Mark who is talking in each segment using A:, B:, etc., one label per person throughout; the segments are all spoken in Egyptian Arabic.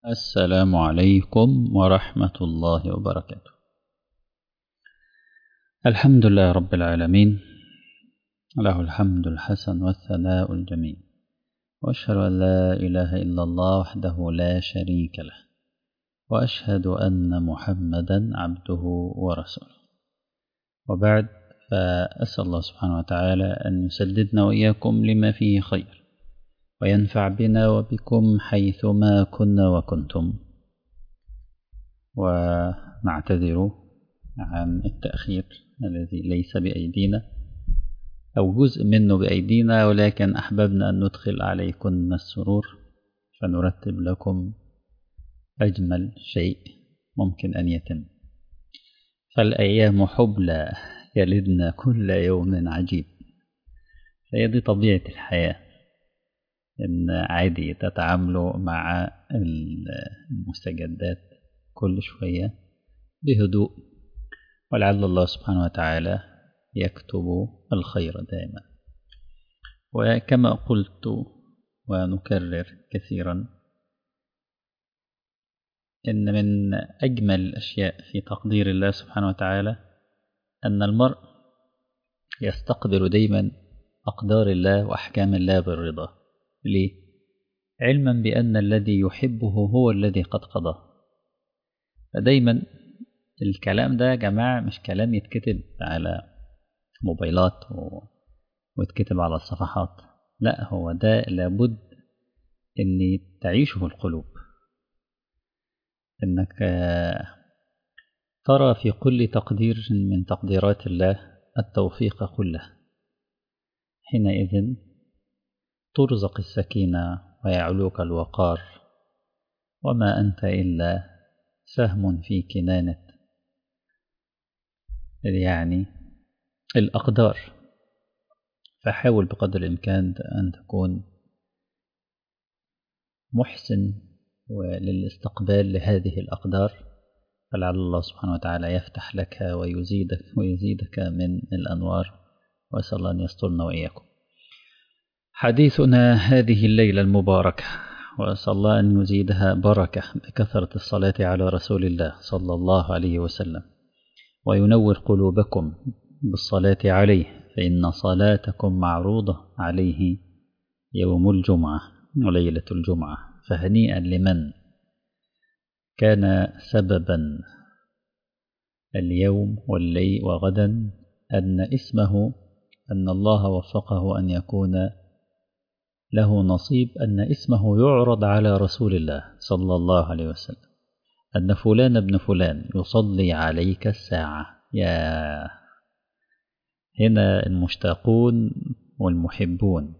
A: السلام عليكم ورحمة الله وبركاته الحمد لله رب العالمين له الحمد الحسن والثناء الجميل وأشهد أن لا إله إلا الله وحده لا شريك له وأشهد أن محمدا عبده ورسوله وبعد فأسأل الله سبحانه وتعالى أن يسددنا وإياكم لما فيه خير وينفع بنا وبكم حيثما كنا وكنتم ونعتذر عن التأخير الذي ليس بأيدينا أو جزء منه بأيدينا ولكن أحببنا أن ندخل عليكم السرور فنرتب لكم أجمل شيء ممكن أن يتم فالأيام حبلى يلدنا كل يوم عجيب فهي دي طبيعة الحياة إن عادي تتعاملوا مع المستجدات كل شوية بهدوء ولعل الله سبحانه وتعالى يكتب الخير دائما وكما قلت ونكرر كثيرا إن من أجمل الأشياء في تقدير الله سبحانه وتعالى أن المرء يستقبل دايما أقدار الله وأحكام الله بالرضا ليه؟ علما بأن الذي يحبه هو الذي قد قضاه فدايما الكلام ده يا جماعة مش كلام يتكتب على موبايلات و... ويتكتب على الصفحات لا هو ده لابد ان تعيشه القلوب انك ترى في كل تقدير من تقديرات الله التوفيق كله حينئذ ترزق السكينة ويعلوك الوقار وما أنت إلا سهم في كنانة يعني الأقدار فحاول بقدر الإمكان أن تكون محسن للاستقبال لهذه الأقدار فلعل الله سبحانه وتعالى يفتح لك ويزيدك ويزيدك من الأنوار وأسأل الله أن يسترنا وإياكم حديثنا هذه الليلة المباركة وأسأل الله أن يزيدها بركة بكثرة الصلاة على رسول الله صلى الله عليه وسلم وينور قلوبكم بالصلاة عليه فإن صلاتكم معروضة عليه يوم الجمعة وليلة الجمعة فهنيئا لمن كان سببا اليوم والليل وغدا أن اسمه أن الله وفقه أن يكون له نصيب أن اسمه يعرض على رسول الله صلى الله عليه وسلم أن فلان ابن فلان يصلي عليك الساعة يا هنا المشتاقون والمحبون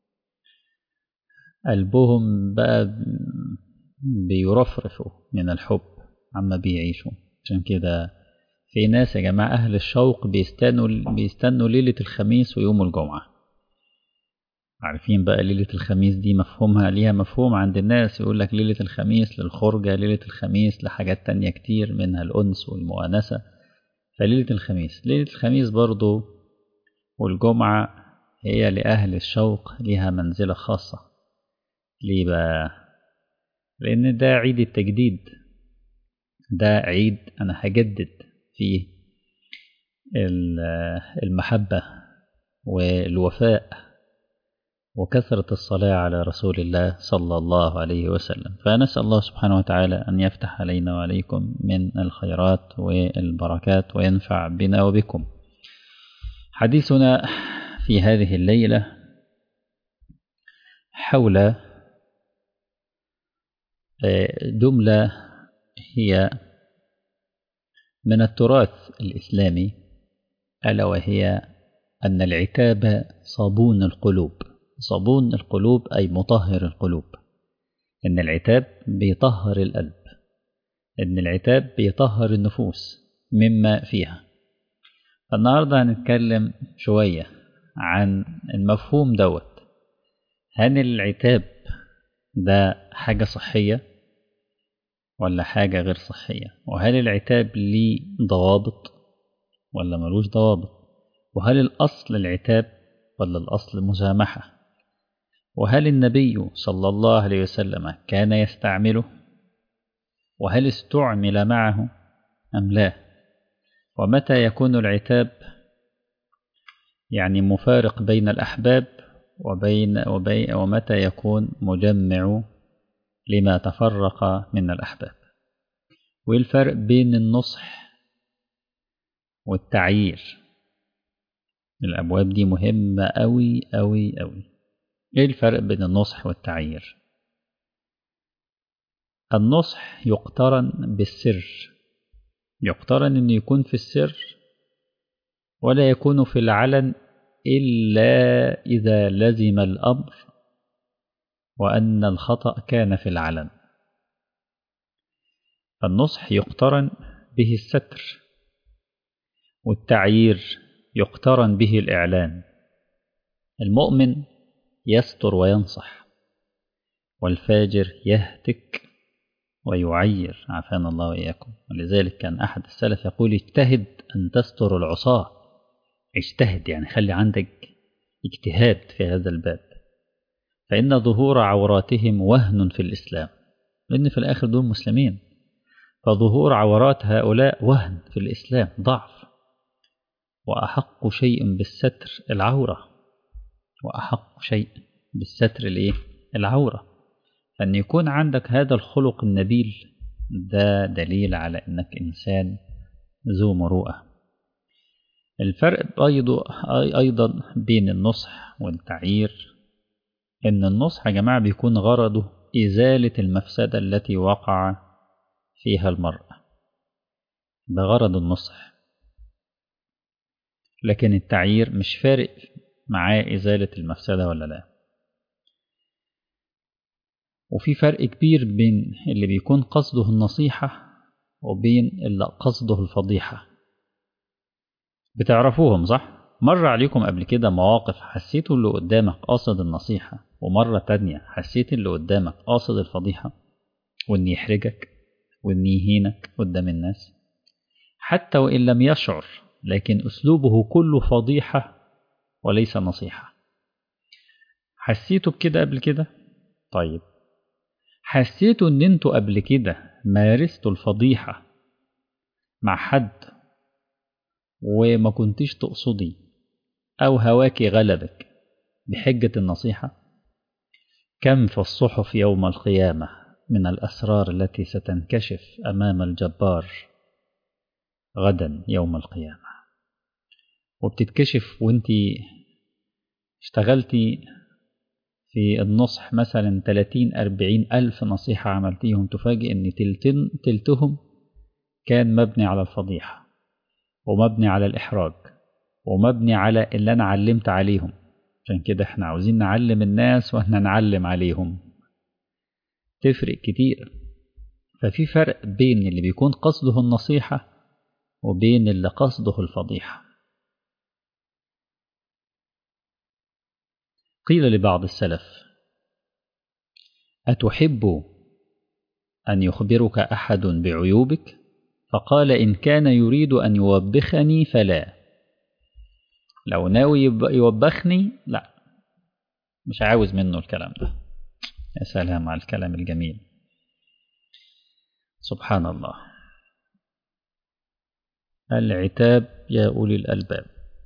A: قلبهم بقى بيرفرفوا من الحب عما بيعيشوا عشان كده في ناس يا جماعة أهل الشوق بيستنوا بيستنوا ليلة الخميس ويوم الجمعة عارفين بقى ليلة الخميس دي مفهومها ليها مفهوم عند الناس يقول لك ليلة الخميس للخرجة ليلة الخميس لحاجات تانية كتير منها الأنس والمؤانسة فليلة الخميس ليلة الخميس برضو والجمعة هي لأهل الشوق ليها منزلة خاصة ليه بقى لأن ده عيد التجديد ده عيد أنا هجدد فيه المحبة والوفاء وكثرة الصلاة على رسول الله صلى الله عليه وسلم فنسأل الله سبحانه وتعالى أن يفتح علينا وعليكم من الخيرات والبركات وينفع بنا وبكم حديثنا في هذه الليلة حول جملة هي من التراث الإسلامي ألا وهي أن العتاب صابون القلوب صابون القلوب أي مطهر القلوب إن العتاب بيطهر القلب إن العتاب بيطهر النفوس مما فيها النهاردة هنتكلم شوية عن المفهوم دوت هل العتاب ده حاجة صحية ولا حاجة غير صحية وهل العتاب ليه ضوابط ولا ملوش ضوابط وهل الأصل العتاب ولا الأصل مسامحة وهل النبي صلى الله عليه وسلم كان يستعمله وهل استعمل معه أم لا ومتى يكون العتاب يعني مفارق بين الأحباب وبين, وبين ومتى يكون مجمع لما تفرق من الأحباب وإيه الفرق بين النصح والتعيير الأبواب دي مهمة أوي أوي أوي إيه الفرق بين النصح والتعيير النصح يقترن بالسر يقترن أن يكون في السر ولا يكون في العلن إلا إذا لزم الأمر وأن الخطأ كان في العلن النصح يقترن به الستر والتعيير يقترن به الإعلان المؤمن يستر وينصح والفاجر يهتك ويعير عافانا الله وإياكم ولذلك كان أحد السلف يقول اجتهد أن تستر العصاة اجتهد يعني خلي عندك اجتهاد في هذا الباب فإن ظهور عوراتهم وهن في الإسلام لأن في الآخر دول مسلمين فظهور عورات هؤلاء وهن في الإسلام ضعف وأحق شيء بالستر العورة وأحق شيء بالستر الإيه؟ العورة فأن يكون عندك هذا الخلق النبيل ده دليل على أنك إنسان ذو مروءة الفرق أيضا بين النصح والتعيير إن النصح يا جماعة بيكون غرضه إزالة المفسدة التي وقع فيها المرء ده غرض النصح لكن التعيير مش فارق معاه إزالة المفسدة ولا لا وفي فرق كبير بين اللي بيكون قصده النصيحة وبين اللي قصده الفضيحة بتعرفوهم صح؟ مر عليكم قبل كده مواقف حسيتوا اللي قدامك قاصد النصيحة ومرة تانية حسيت اللي قدامك قاصد الفضيحة وإن يحرجك وإن يهينك قدام الناس حتى وإن لم يشعر لكن أسلوبه كله فضيحة وليس نصيحة حسيتوا بكده قبل كده؟ طيب حسيتوا ان انتوا قبل كده مارستوا الفضيحة مع حد وما كنتيش تقصدي او هواكي غلبك بحجة النصيحة كم في الصحف يوم القيامة من الأسرار التي ستنكشف أمام الجبار غدا يوم القيامة وبتتكشف وانتي اشتغلتي في النصح مثلا 30 40 ألف نصيحة عملتيهم تفاجئ إن تلتن تلتهم كان مبني على الفضيحة ومبني على الإحراج ومبني على اللي أنا علمت عليهم عشان كده احنا عاوزين نعلم الناس واحنا نعلم عليهم تفرق كتير ففي فرق بين اللي بيكون قصده النصيحة وبين اللي قصده الفضيحة قيل لبعض السلف أتحب أن يخبرك أحد بعيوبك فقال إن كان يريد أن يوبخني فلا لو ناوي يوبخني لا مش عاوز منه الكلام ده يا سلام على الكلام الجميل سبحان الله العتاب يا أولي الألباب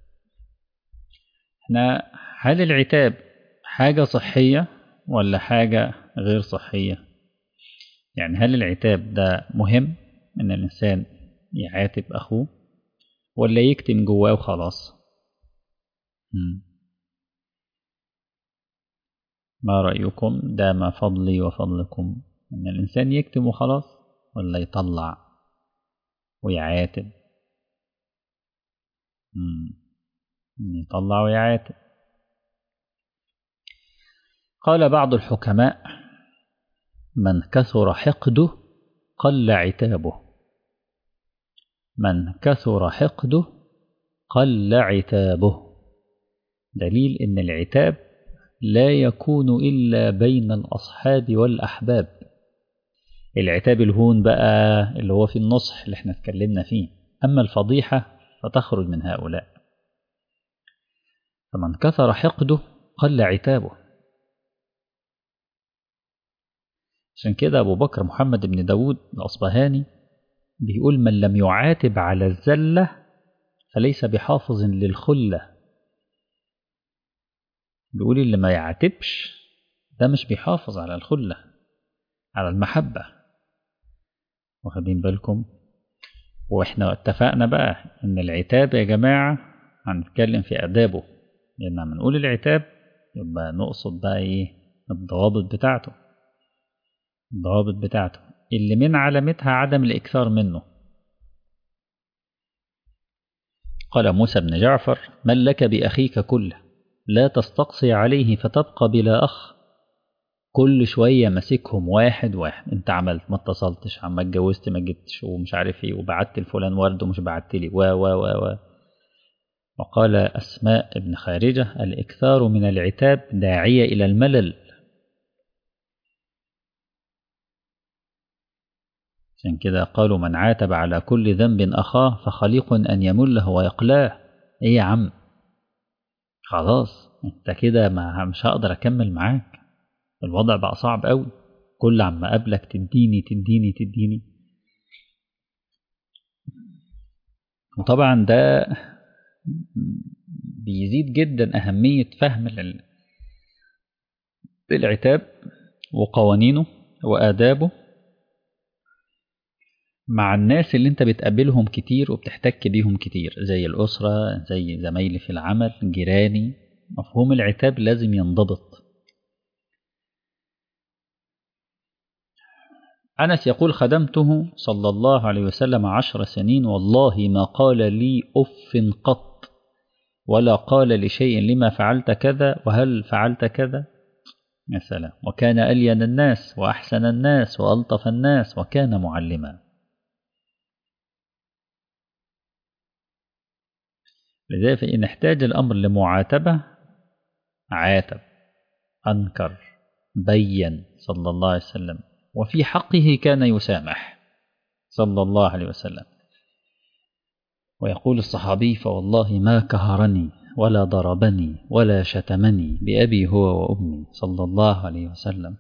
A: احنا هل العتاب حاجة صحية ولا حاجة غير صحية يعني هل العتاب ده مهم ان الانسان يعاتب اخوه ولا يكتم جواه وخلاص ما رأيكم دام فضلي وفضلكم ان الانسان يكتم وخلاص ولا يطلع ويعاتب يطلع ويعاتب قال بعض الحكماء من كثر حقده قل عتابه من كثر حقده قل عتابه دليل ان العتاب لا يكون الا بين الاصحاب والاحباب العتاب الهون بقى اللي هو في النصح اللي احنا اتكلمنا فيه اما الفضيحه فتخرج من هؤلاء فمن كثر حقده قل عتابه عشان كده أبو بكر محمد بن داود الأصبهاني بيقول من لم يعاتب على الزلة فليس بحافظ للخلة بيقول اللي ما يعاتبش ده مش بيحافظ على الخلة على المحبة واخدين بالكم واحنا اتفقنا بقى ان العتاب يا جماعة هنتكلم في آدابه لأن لما نقول العتاب يبقى نقصد بقى ايه الضوابط بتاعته الضوابط بتاعته اللي من علامتها عدم الإكثار منه قال موسى بن جعفر من لك بأخيك كله لا تستقصي عليه فتبقى بلا أخ كل شوية ماسكهم واحد واحد انت عملت ما اتصلتش عم اتجوزت ما جبتش ومش عارف ايه وبعت لفلان ورد ومش بعت لي و و و و وقال أسماء بن خارجة الإكثار من العتاب داعية إلى الملل عشان كده قالوا من عاتب على كل ذنب أخاه فخليق أن يمله ويقلاه إيه يا عم خلاص انت كده ما مش هقدر أكمل معاك الوضع بقى صعب قوي كل عما أقابلك تديني تديني تديني وطبعا ده بيزيد جدا أهمية فهم العتاب وقوانينه وآدابه مع الناس اللي انت بتقابلهم كتير وبتحتك بيهم كتير زي الأسرة زي زمايلي في العمل جيراني مفهوم العتاب لازم ينضبط أنس يقول خدمته صلى الله عليه وسلم عشر سنين والله ما قال لي أف قط ولا قال لشيء لما فعلت كذا وهل فعلت كذا يا سلام وكان ألين الناس وأحسن الناس وألطف الناس وكان معلما لذلك فإن احتاج الأمر لمعاتبة عاتب أنكر بين صلى الله عليه وسلم وفي حقه كان يسامح صلى الله عليه وسلم ويقول الصحابي فوالله ما كهرني ولا ضربني ولا شتمني بأبي هو وأمي صلى الله عليه وسلم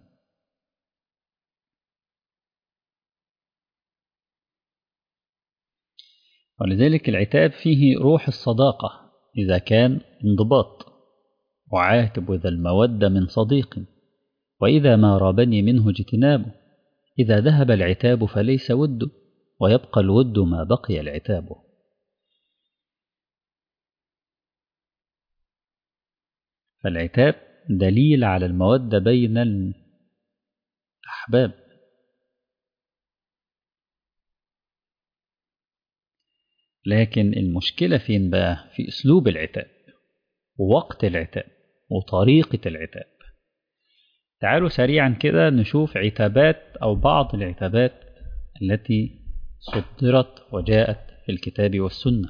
A: ولذلك العتاب فيه روح الصداقة إذا كان انضباط وعاتب ذا المودة من صديق وإذا ما رابني منه اجتنابه إذا ذهب العتاب فليس ود ويبقى الود ما بقي العتاب فالعتاب دليل على المودة بين الأحباب لكن المشكلة فين بقى في أسلوب العتاب ووقت العتاب وطريقة العتاب تعالوا سريعا كده نشوف عتابات أو بعض العتابات التي صدرت وجاءت في الكتاب والسنة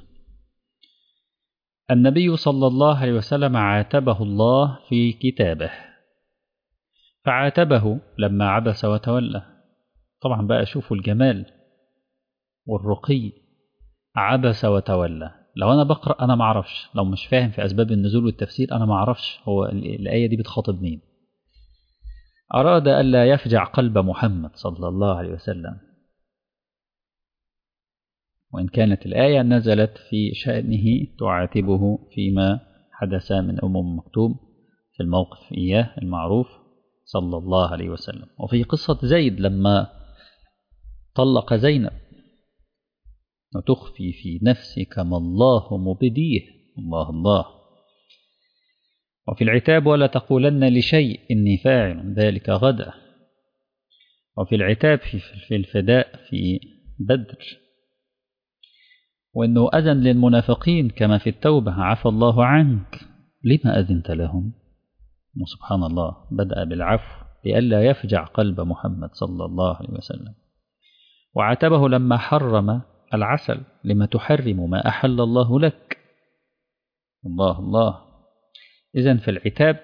A: النبي صلى الله عليه وسلم عاتبه الله في كتابه فعاتبه لما عبس وتولى طبعا بقى شوفوا الجمال والرقي عبس وتولى لو انا بقرا انا ما اعرفش لو مش فاهم في اسباب النزول والتفسير انا ما اعرفش هو الايه دي بتخاطب مين اراد الا يفجع قلب محمد صلى الله عليه وسلم وان كانت الايه نزلت في شانه تعاتبه فيما حدث من ام مكتوم في الموقف اياه المعروف صلى الله عليه وسلم وفي قصه زيد لما طلق زينب وتخفي في نفسك ما الله مبديه الله الله وفي العتاب ولا تقولن لشيء إني فاعل ذلك غدا وفي العتاب في, في الفداء في بدر وأنه أذن للمنافقين كما في التوبة عفى الله عنك لما أذنت لهم وسبحان الله بدأ بالعفو لئلا يفجع قلب محمد صلى الله عليه وسلم وعاتبه لما حرم العسل لما تحرم ما أحل الله لك الله الله إذا في العتاب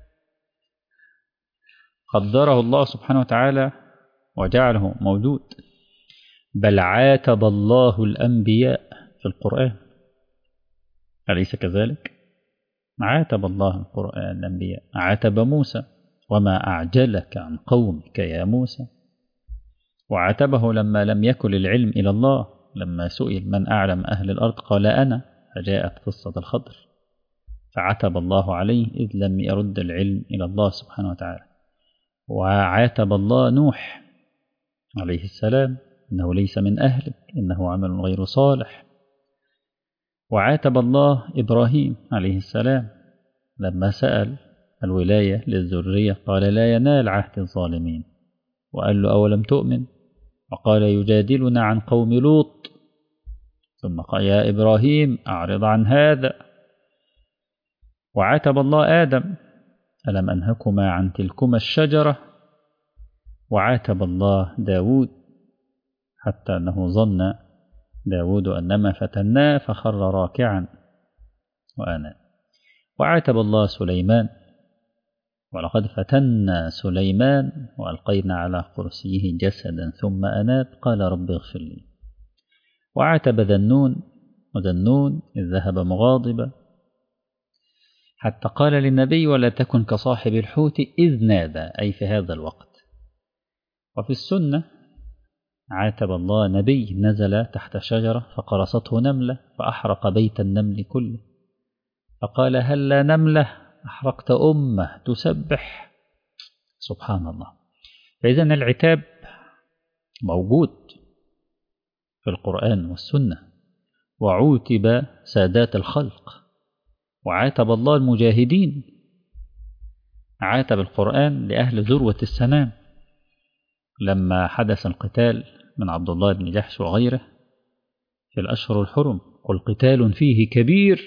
A: قدره الله سبحانه وتعالى وجعله موجود بل عاتب الله الأنبياء في القرآن أليس كذلك؟ عاتب الله القرآن الأنبياء عاتب موسى وما أعجلك عن قومك يا موسى وعاتبه لما لم يكن العلم إلى الله لما سئل من أعلم أهل الأرض قال أنا فجاءت قصة الخضر فعتب الله عليه إذ لم يرد العلم إلى الله سبحانه وتعالى وعاتب الله نوح عليه السلام إنه ليس من أهلك إنه عمل غير صالح وعاتب الله إبراهيم عليه السلام لما سأل الولاية للذرية قال لا ينال عهد الظالمين وقال له أولم تؤمن وقال يجادلنا عن قوم لوط ثم قال يا إبراهيم أعرض عن هذا وعاتب الله آدم ألم أنهكما عن تلكما الشجرة وعاتب الله داود حتى أنه ظن داود أنما فتناه فخر راكعا وأنا وعاتب الله سليمان ولقد فتنا سليمان وألقينا على كرسيه جسدا ثم أناب قال رب اغفر لي وعاتب ذنون وذنون إذ ذهب مغاضبا حتى قال للنبي ولا تكن كصاحب الحوت إذ نادى أي في هذا الوقت وفي السنة عاتب الله نبي نزل تحت شجرة فقرصته نملة فأحرق بيت النمل كله فقال هل لا نملة أحرقت أمة تسبح سبحان الله فإذا العتاب موجود في القرآن والسنة وعوتب سادات الخلق وعاتب الله المجاهدين عاتب القرآن لأهل ذروة السنام لما حدث القتال من عبد الله بن جحش وغيره في الأشهر الحرم قل قتال فيه كبير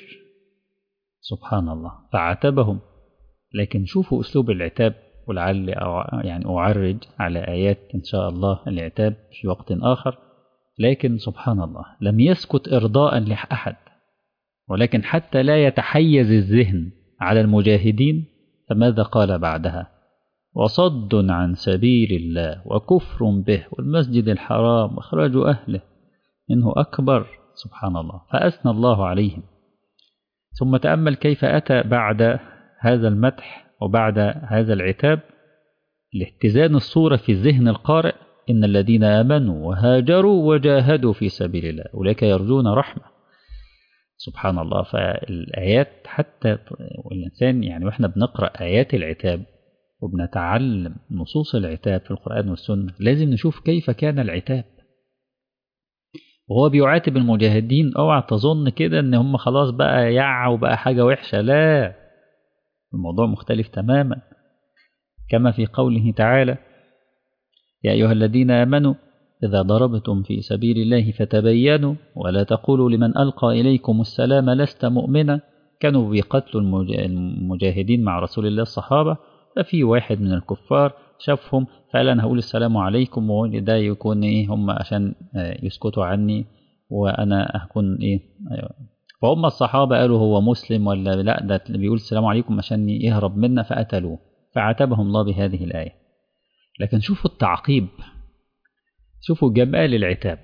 A: سبحان الله فعاتبهم لكن شوفوا أسلوب العتاب ولعل يعني أعرج على آيات إن شاء الله العتاب في وقت آخر لكن سبحان الله لم يسكت إرضاء لأحد ولكن حتى لا يتحيز الذهن على المجاهدين فماذا قال بعدها وصد عن سبيل الله وكفر به والمسجد الحرام واخراج أهله إنه أكبر سبحان الله فأثنى الله عليهم ثم تأمل كيف أتى بعد هذا المدح وبعد هذا العتاب لاهتزان الصورة في ذهن القارئ إن الذين آمنوا وهاجروا وجاهدوا في سبيل الله أولئك يرجون رحمة سبحان الله فالآيات حتى والإنسان يعني وإحنا بنقرأ آيات العتاب وبنتعلم نصوص العتاب في القرآن والسنة لازم نشوف كيف كان العتاب وهو بيعاتب المجاهدين اوعى تظن كده ان هم خلاص بقى يع وبقى حاجة وحشة لا الموضوع مختلف تماما كما في قوله تعالى يا أيها الذين آمنوا إذا ضربتم في سبيل الله فتبينوا ولا تقولوا لمن ألقى إليكم السلام لست مؤمنا كانوا بيقتلوا المجاهدين مع رسول الله الصحابة ففي واحد من الكفار شافهم فقال أنا هقول السلام عليكم وده يكون إيه هم عشان يسكتوا عني وأنا هكون إيه فهم الصحابة قالوا هو مسلم ولا لا ده بيقول السلام عليكم عشان يهرب منا فقتلوه فعاتبهم الله بهذه الآية لكن شوفوا التعقيب شوفوا جمال العتاب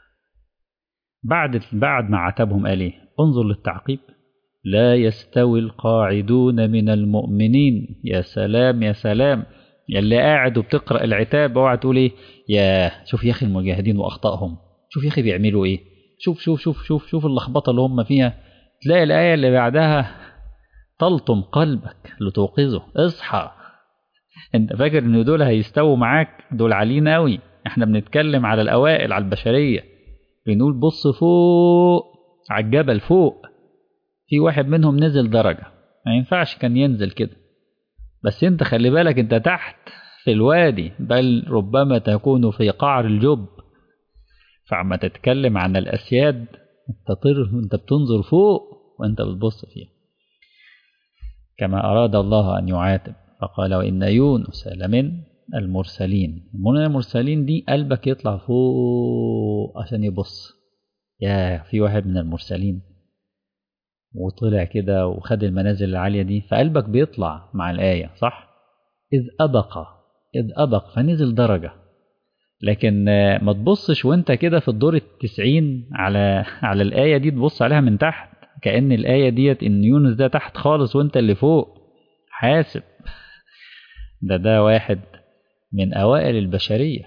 A: بعد بعد ما عاتبهم قال ايه انظر للتعقيب لا يستوي القاعدون من المؤمنين يا سلام يا سلام يلي قاعد وبتقرا العتاب اوعى تقول ايه يا شوف يا اخي المجاهدين واخطائهم شوف يا اخي بيعملوا ايه شوف شوف شوف شوف شوف اللخبطه اللي هم فيها تلاقي الايه اللي بعدها تلطم قلبك لتوقظه اصحى انت فاكر ان دول هيستووا معاك دول عاليين قوي احنا بنتكلم على الاوائل على البشريه بنقول بص فوق على الجبل فوق في واحد منهم نزل درجه ما ينفعش كان ينزل كده بس انت خلي بالك انت تحت في الوادي بل ربما تكون في قعر الجب فعما تتكلم عن الاسياد انت طر انت بتنظر فوق وانت بتبص فيها كما اراد الله ان يعاتب فقال وإن يونس لمن المرسلين من المرسلين دي قلبك يطلع فوق عشان يبص يا في واحد من المرسلين وطلع كده وخد المنازل العالية دي فقلبك بيطلع مع الآية صح إذ أبق إذ أبق فنزل درجة لكن ما تبصش وانت كده في الدور التسعين على على الآية دي تبص عليها من تحت كأن الآية ديت إن يونس ده تحت خالص وانت اللي فوق حاسب ده ده واحد من أوائل البشرية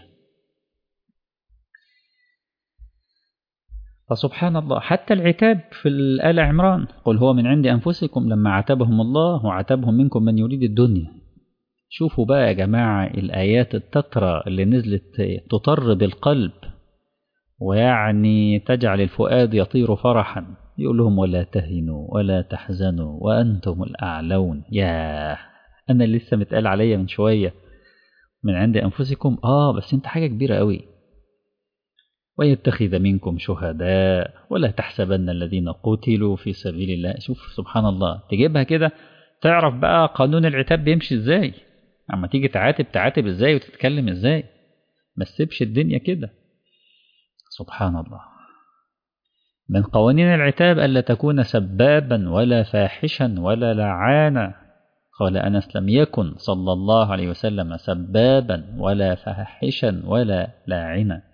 A: فسبحان الله حتى العتاب في الآل عمران قل هو من عند أنفسكم لما عاتبهم الله وعاتبهم منكم من يريد الدنيا شوفوا بقى يا جماعة الآيات التترى اللي نزلت تطرب القلب ويعني تجعل الفؤاد يطير فرحا يقول لهم ولا تهنوا ولا تحزنوا وأنتم الأعلون يا أنا اللي لسه متقال عليا من شوية من عند أنفسكم آه بس أنت حاجة كبيرة قوي ويتخذ منكم شهداء ولا تحسبن الذين قتلوا في سبيل الله شوف سبحان الله تجيبها كده تعرف بقى قانون العتاب بيمشي ازاي اما تيجي تعاتب تعاتب ازاي وتتكلم ازاي ما تسيبش الدنيا كده سبحان الله من قوانين العتاب ألا تكون سبابا ولا فاحشا ولا لعانا قال أنس لم يكن صلى الله عليه وسلم سبابا ولا فاحشا ولا لاعنا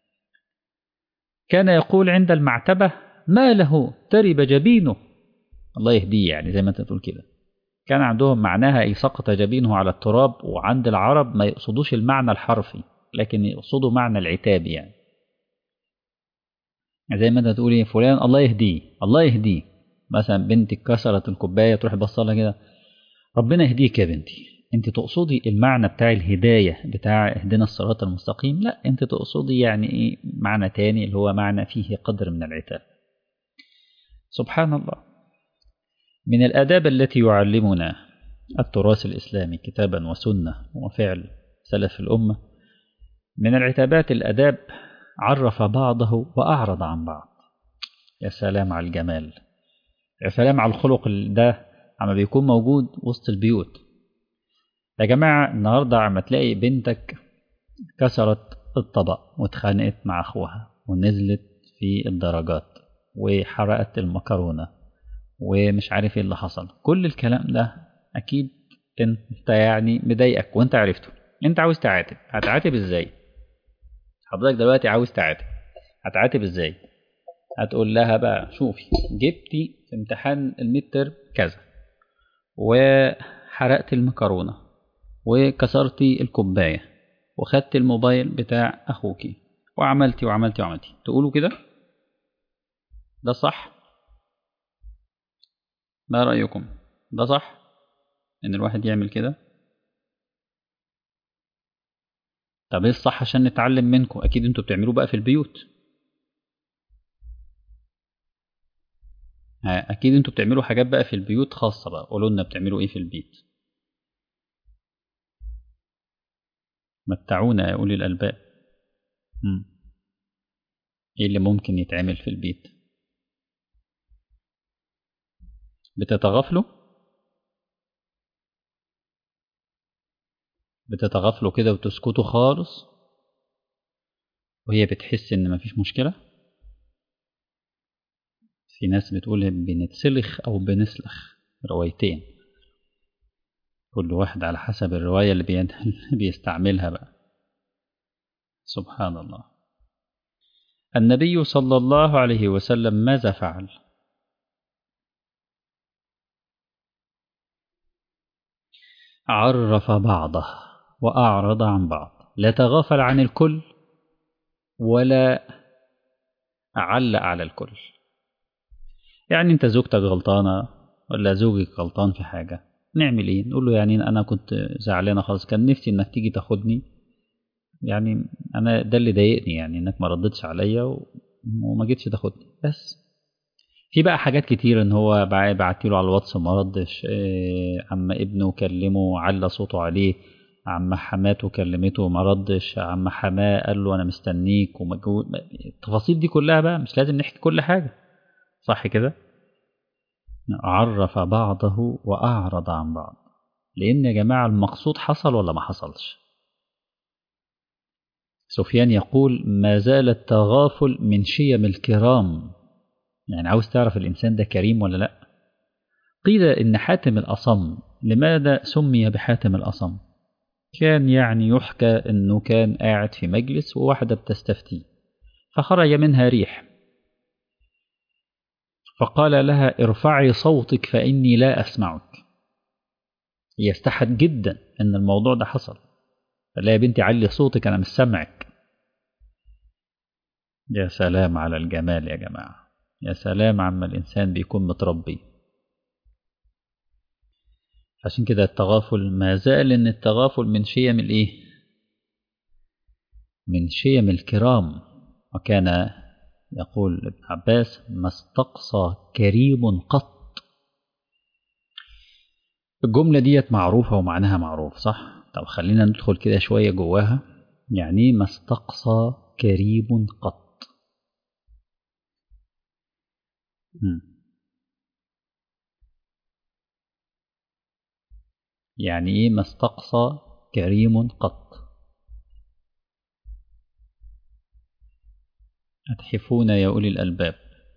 A: كان يقول عند المعتبة ما له ترب جبينه الله يهديه يعني زي ما انت تقول كده كان عندهم معناها أي سقط جبينه على التراب وعند العرب ما يقصدوش المعنى الحرفي لكن يقصدوا معنى العتاب يعني زي ما انت تقولي فلان الله يهديه الله يهديه مثلا بنتك كسرت الكوبايه تروح بصلها كده ربنا يهديك يا بنتي انت تقصدي المعنى بتاع الهدايه بتاع اهدنا الصراط المستقيم لا انت تقصدي يعني ايه معنى تاني اللي هو معنى فيه قدر من العتاب سبحان الله من الآداب التي يعلمنا التراث الإسلامي كتابا وسنة وفعل سلف الأمة من العتابات الأداب عرف بعضه وأعرض عن بعض يا سلام على الجمال يا سلام على الخلق ده عما بيكون موجود وسط البيوت يا جماعة النهاردة عما تلاقي بنتك كسرت الطبق واتخانقت مع أخوها ونزلت في الدرجات وحرقت المكرونة ومش عارف ايه اللي حصل كل الكلام ده أكيد انت يعني مضايقك وانت عرفته انت عاوز تعاتب هتعاتب ازاي حضرتك دلوقتي عاوز تعاتب هتعاتب ازاي هتقول لها بقى شوفي جبتي في امتحان المتر كذا وحرقت المكرونة وكسرتي الكوباية وخدت الموبايل بتاع أخوكي وعملتي وعملتي وعملتي تقولوا كده ده صح ما رأيكم ده صح إن الواحد يعمل كده طب ايه الصح عشان نتعلم منكم اكيد انتوا بتعملوه بقى في البيوت اكيد انتوا بتعملوا حاجات بقى في البيوت خاصه بقى قولوا لنا بتعملوا ايه في البيت متعونا يا اولي الالباب مم. ايه اللي ممكن يتعمل في البيت بتتغافلوا بتتغافلوا كده وتسكتوا خالص وهي بتحس ان مفيش مشكلة في ناس بتقول بنتسلخ او بنسلخ روايتين كل واحد على حسب الرواية اللي بيستعملها بقى سبحان الله النبي صلى الله عليه وسلم ماذا فعل عرف بعضه وأعرض عن بعض لا تغافل عن الكل ولا علق على الكل يعني انت زوجتك غلطانة ولا زوجك غلطان في حاجة نعمل ايه نقول له يعني انا كنت زعلانة خالص كان نفسي انك تيجي تاخدني يعني انا ده اللي ضايقني يعني انك ما ردتش عليا وما جيتش تاخدني بس في بقى حاجات كتير ان هو بعت له على الواتس ما ردش إيه عم ابنه كلمه على صوته عليه عم حماته كلمته ما ردش عم حماه قال له انا مستنيك ومجهود التفاصيل دي كلها بقى مش لازم نحكي كل حاجه صح كده عرف بعضه واعرض عن بعض لان يا جماعه المقصود حصل ولا ما حصلش سفيان يقول ما زال التغافل من شيم الكرام يعني عاوز تعرف الإنسان ده كريم ولا لأ قيل إن حاتم الأصم لماذا سمي بحاتم الأصم كان يعني يحكى أنه كان قاعد في مجلس وواحدة بتستفتي فخرج منها ريح فقال لها ارفعي صوتك فإني لا أسمعك هي استحت جدا ان الموضوع ده حصل قال لها يا بنتي علي صوتك انا مش سامعك يا سلام على الجمال يا جماعة يا سلام عما الإنسان بيكون متربي عشان كده التغافل ما زال إن التغافل من شيم الإيه من شيم الكرام وكان يقول ابن عباس ما استقصى كريم قط الجملة ديت معروفة ومعناها معروف صح؟ طب خلينا ندخل كده شوية جواها يعني ما استقصى كريم قط يعني ايه ما استقصى كريم قط أتحفون يا أولي الألباب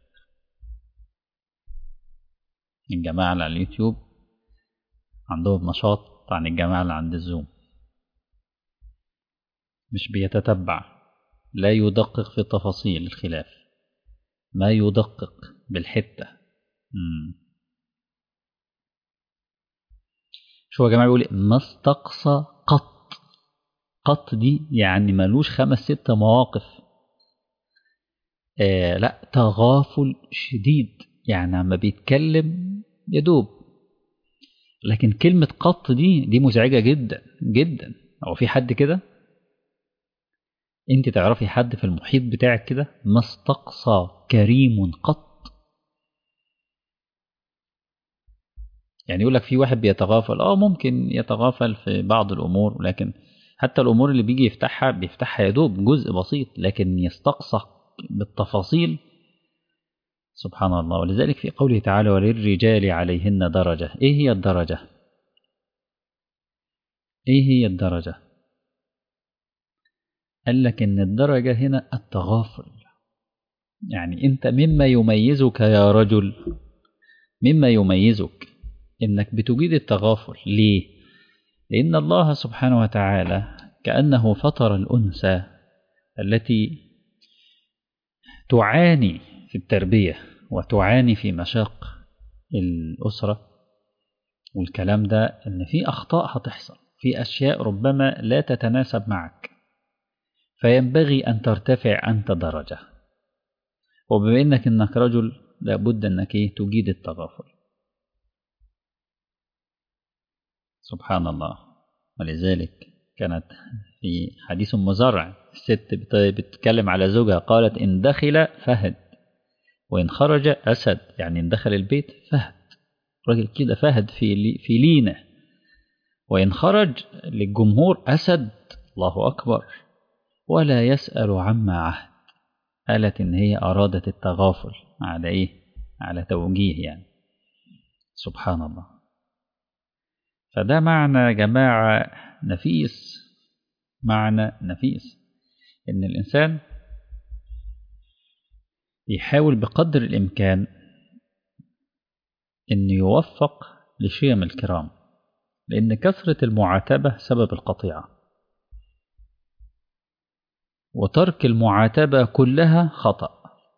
A: الجماعة اللي على اليوتيوب عندهم نشاط عن الجماعة اللي عند الزوم مش بيتتبع لا يدقق في تفاصيل الخلاف ما يدقق بالحتة مم. شو يا جماعة بيقول ما استقصى قط قط دي يعني ملوش خمس ست مواقف آه لا تغافل شديد يعني عما بيتكلم يدوب لكن كلمة قط دي دي مزعجة جدا جدا هو في حد كده انت تعرفي حد في المحيط بتاعك كده ما استقصى كريم قط يعني يقول لك في واحد بيتغافل اه ممكن يتغافل في بعض الامور لكن حتى الامور اللي بيجي يفتحها بيفتحها يا دوب جزء بسيط لكن يستقصى بالتفاصيل سبحان الله ولذلك في قوله تعالى وللرجال عليهن درجة ايه هي الدرجة ايه هي الدرجة قال لك ان الدرجة هنا التغافل يعني انت مما يميزك يا رجل مما يميزك انك بتجيد التغافل ليه لان الله سبحانه وتعالى كانه فطر الانثى التي تعاني في التربيه وتعاني في مشاق الاسره والكلام ده ان في اخطاء هتحصل في اشياء ربما لا تتناسب معك فينبغي ان ترتفع انت درجه وبما انك انك رجل لابد انك ايه تجيد التغافل سبحان الله ولذلك كانت في حديث مزرع الست بتتكلم على زوجها قالت إن دخل فهد وإن خرج أسد يعني إن دخل البيت فهد راجل كده فهد في في لينة وإن خرج للجمهور أسد الله أكبر ولا يسأل عما عهد قالت إن هي أرادت التغافل على إيه؟ على توجيه يعني سبحان الله فده معنى يا جماعة نفيس معنى نفيس إن الإنسان يحاول بقدر الإمكان إنه يوفق لشيم الكرام لأن كثرة المعاتبة سبب القطيعة وترك المعاتبة كلها خطأ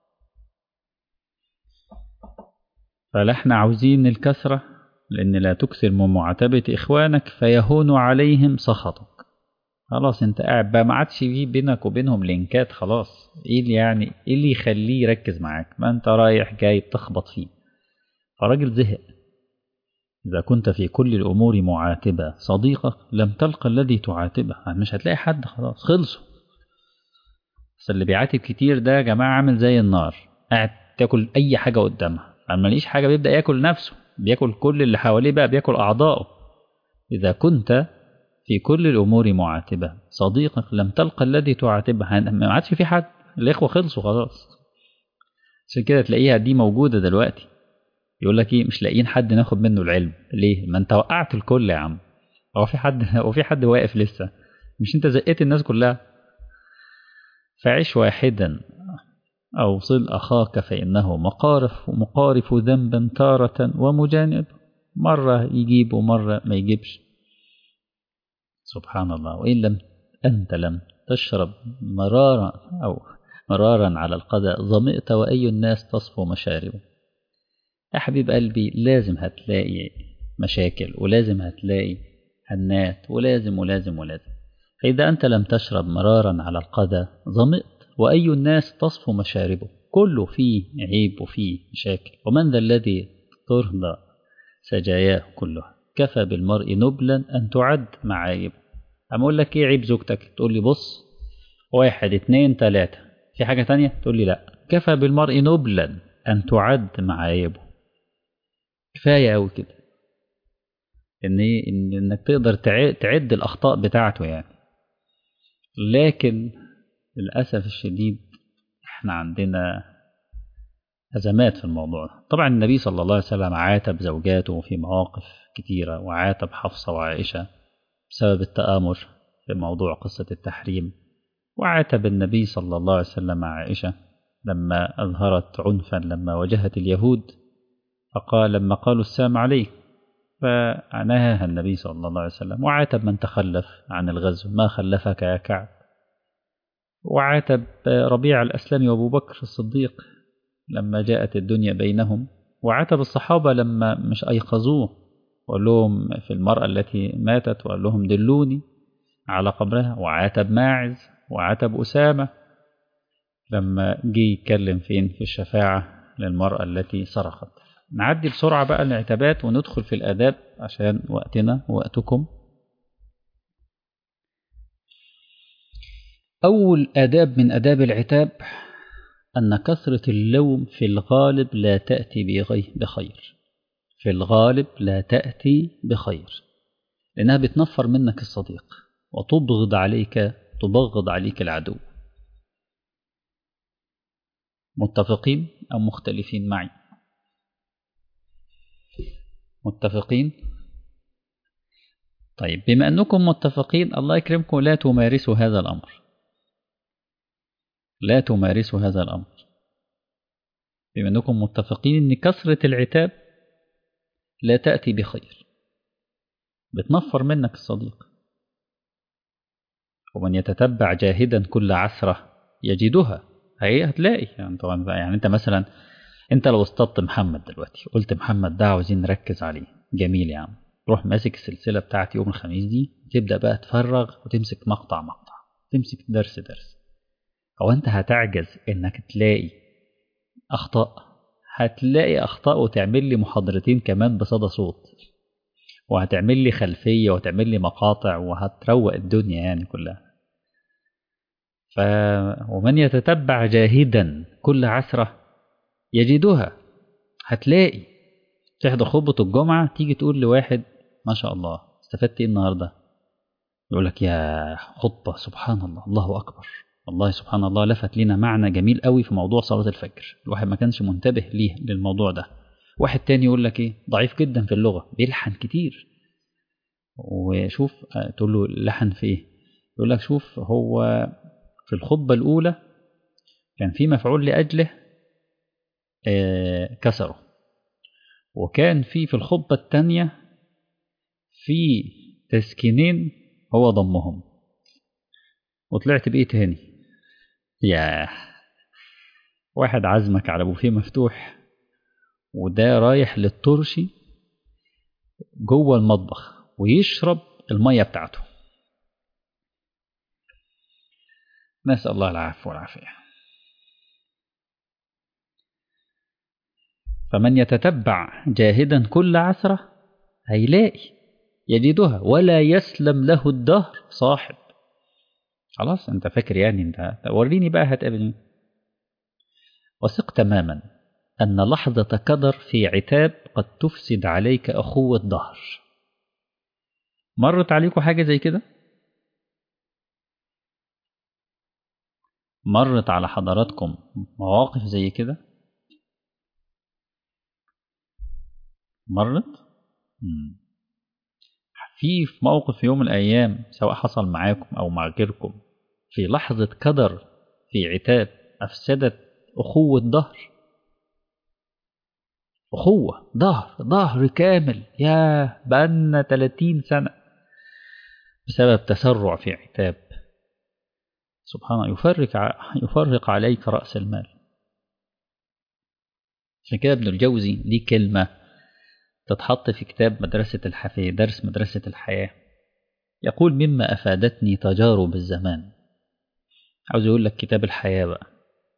A: فلا احنا عاوزين الكثرة لأن لا تكثر من معاتبة إخوانك فيهون عليهم سخطك خلاص انت قاعد بقى ما عادش في بينك وبينهم لينكات خلاص ايه اللي يعني ايه اللي يخليه يركز معاك ما انت رايح جاي بتخبط فيه فراجل زهق إذا كنت في كل الأمور معاتبة صديقك لم تلقى الذي تعاتبه مش هتلاقي حد خلاص خلصوا بس اللي بيعاتب كتير ده يا جماعة عامل زي النار قاعد تاكل أي حاجة قدامها لما ليش حاجة بيبدأ ياكل نفسه بياكل كل اللي حواليه بقى بياكل أعضائه إذا كنت في كل الأمور معاتبة صديقك لم تلقى الذي تعاتبه ما عادش في حد الإخوة خلصوا خلاص عشان كده تلاقيها دي موجودة دلوقتي يقول لك ايه مش لاقيين حد ناخد منه العلم ليه ما انت وقعت الكل يا عم هو في حد هو في حد واقف لسه مش انت زقيت الناس كلها فعش واحدا أو صل أخاك فإنه مقارف ومقارف ذنبا تارة ومجانب مرة يجيب ومرة ما يجيبش سبحان الله وإن لم أنت لم تشرب مرارا أو مرارا على القدر ظمئت وأي الناس تصفو مشاربه يا حبيب قلبي لازم هتلاقي مشاكل ولازم هتلاقي هنات ولازم ولازم ولازم فإذا أنت لم تشرب مرارا على القدى ظمئت وأي الناس تصفو مشاربه كله فيه عيب وفيه مشاكل ومن ذا الذي ترضى سجاياه كلها كفى بالمرء نبلا أن تعد معايبه أما أقول لك إيه عيب زوجتك تقول لي بص واحد اتنين تلاتة في حاجة تانية تقول لي لا كفى بالمرء نبلا أن تعد معايبه كفاية أوي كده إن إن إنك تقدر تعد الأخطاء بتاعته يعني لكن للأسف الشديد إحنا عندنا أزمات في الموضوع طبعا النبي صلى الله عليه وسلم عاتب زوجاته في مواقف كتيرة وعاتب حفصة وعائشة بسبب التآمر في موضوع قصة التحريم وعاتب النبي صلى الله عليه وسلم عائشة لما أظهرت عنفا لما واجهت اليهود فقال لما قالوا السلام عليك فنهاها النبي صلى الله عليه وسلم وعاتب من تخلف عن الغزو ما خلفك يا كعب وعاتب ربيع الأسلمي وأبو بكر الصديق لما جاءت الدنيا بينهم وعاتب الصحابة لما مش أيقظوه وقال لهم في المرأة التي ماتت وقال لهم دلوني على قبرها وعاتب ماعز وعاتب أسامة لما جه يتكلم فين في الشفاعة للمرأة التي صرخت نعدي بسرعة بقى العتابات وندخل في الآداب عشان وقتنا ووقتكم أول آداب من آداب العتاب أن كثرة اللوم في الغالب لا تأتي بخير في الغالب لا تأتي بخير لأنها بتنفر منك الصديق وتبغض عليك تبغض عليك العدو متفقين أو مختلفين معي متفقين طيب بما أنكم متفقين الله يكرمكم لا تمارسوا هذا الأمر لا تمارسوا هذا الأمر بما أنكم متفقين أن كثرة العتاب لا تأتي بخير بتنفر منك الصديق ومن يتتبع جاهدا كل عثرة يجدها هي هتلاقي يعني طبعا يعني انت مثلا انت لو اصطدت محمد دلوقتي قلت محمد ده عاوزين نركز عليه جميل يا عم روح ماسك السلسله بتاعت يوم الخميس دي تبدا بقى تفرغ وتمسك مقطع مقطع تمسك درس درس هو انت هتعجز انك تلاقي اخطاء هتلاقي اخطاء وتعمل لي محاضرتين كمان بصدى صوت وهتعمل لي خلفيه وتعمل لي مقاطع وهتروق الدنيا يعني كلها ف ومن يتتبع جاهدا كل عثرة يجدها هتلاقي تحضر خطبة الجمعة تيجي تقول لواحد ما شاء الله استفدت ايه النهاردة يقول لك يا خطبة سبحان الله الله أكبر والله سبحان الله لفت لنا معنى جميل قوي في موضوع صلاة الفجر الواحد ما كانش منتبه ليه للموضوع ده واحد تاني يقول لك ايه ضعيف جدا في اللغة بيلحن كتير وشوف تقول له لحن في ايه يقول لك شوف هو في الخطبة الأولى كان في مفعول لأجله كسره وكان في في الخطبة الثانية في تسكينين هو ضمهم وطلعت بإيه تاني يا واحد عزمك على بوفيه مفتوح وده رايح للطرشي جوه المطبخ ويشرب المية بتاعته نسأل الله العفو والعافية فمن يتتبع جاهدا كل عثرة هيلاقي يجدها ولا يسلم له الدهر صاحب خلاص انت فاكر يعني انت وريني بقى هتقابلني وثق تماما أن لحظة كدر في عتاب قد تفسد عليك أخوة ظهر مرت عليكم حاجة زي كده مرت على حضراتكم مواقف زي كده مرت مم. في في موقف في يوم من الأيام سواء حصل معاكم أو مع غيركم في لحظة كدر في عتاب أفسدت أخوة ظهر أخوة ظهر ظهر كامل يا بقالنا 30 سنة بسبب تسرع في عتاب سبحان الله يفرق يفرق عليك رأس المال عشان كده ابن الجوزي دي كلمة تتحط في كتاب مدرسة الحفية درس مدرسة الحياة يقول مما أفادتني تجارب الزمان عاوز يقول لك كتاب الحياة بقى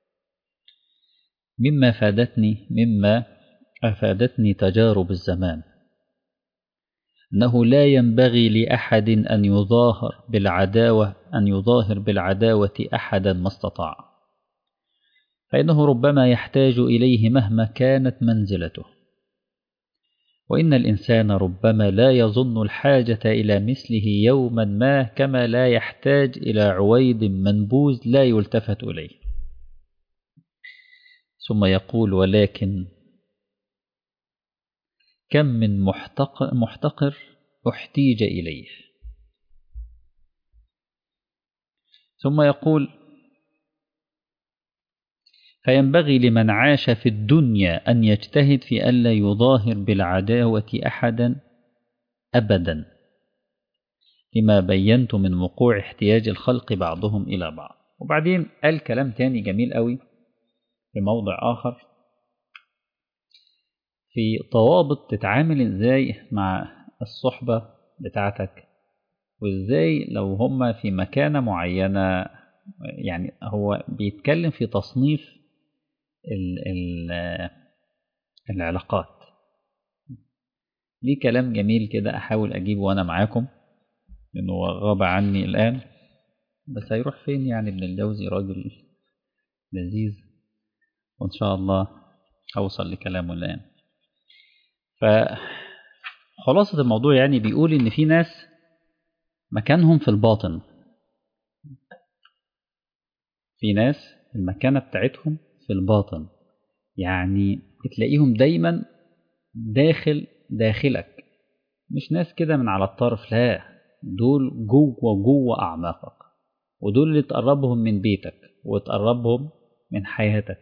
A: مما أفادتني مما أفادتني تجارب الزمان أنه لا ينبغي لأحد أن يظاهر بالعداوة أن يظاهر بالعداوة أحدا ما استطاع فإنه ربما يحتاج إليه مهما كانت منزلته وإن الإنسان ربما لا يظن الحاجة إلى مثله يوما ما كما لا يحتاج إلى عويد منبوذ لا يلتفت إليه ثم يقول ولكن كم من محتقر, محتقر احتيج إليه ثم يقول فينبغي لمن عاش في الدنيا أن يجتهد في ألا يظاهر بالعداوة أحدا أبدا لما بينت من وقوع احتياج الخلق بعضهم إلى بعض وبعدين قال كلام تاني جميل قوي في موضع آخر في ضوابط تتعامل ازاي مع الصحبة بتاعتك وازاي لو هما في مكانة معينة يعني هو بيتكلم في تصنيف ال ال العلاقات ليه كلام جميل كده أحاول أجيبه وأنا معاكم لأنه غاب عني الآن بس هيروح فين يعني ابن الجوزي راجل لذيذ وإن شاء الله أوصل لكلامه الآن فخلاصة الموضوع يعني بيقول إن في ناس مكانهم في الباطن في ناس المكانة بتاعتهم في الباطن يعني تلاقيهم دايما داخل داخلك مش ناس كده من على الطرف لا دول جوه جوه أعماقك ودول اللي تقربهم من بيتك وتقربهم من حياتك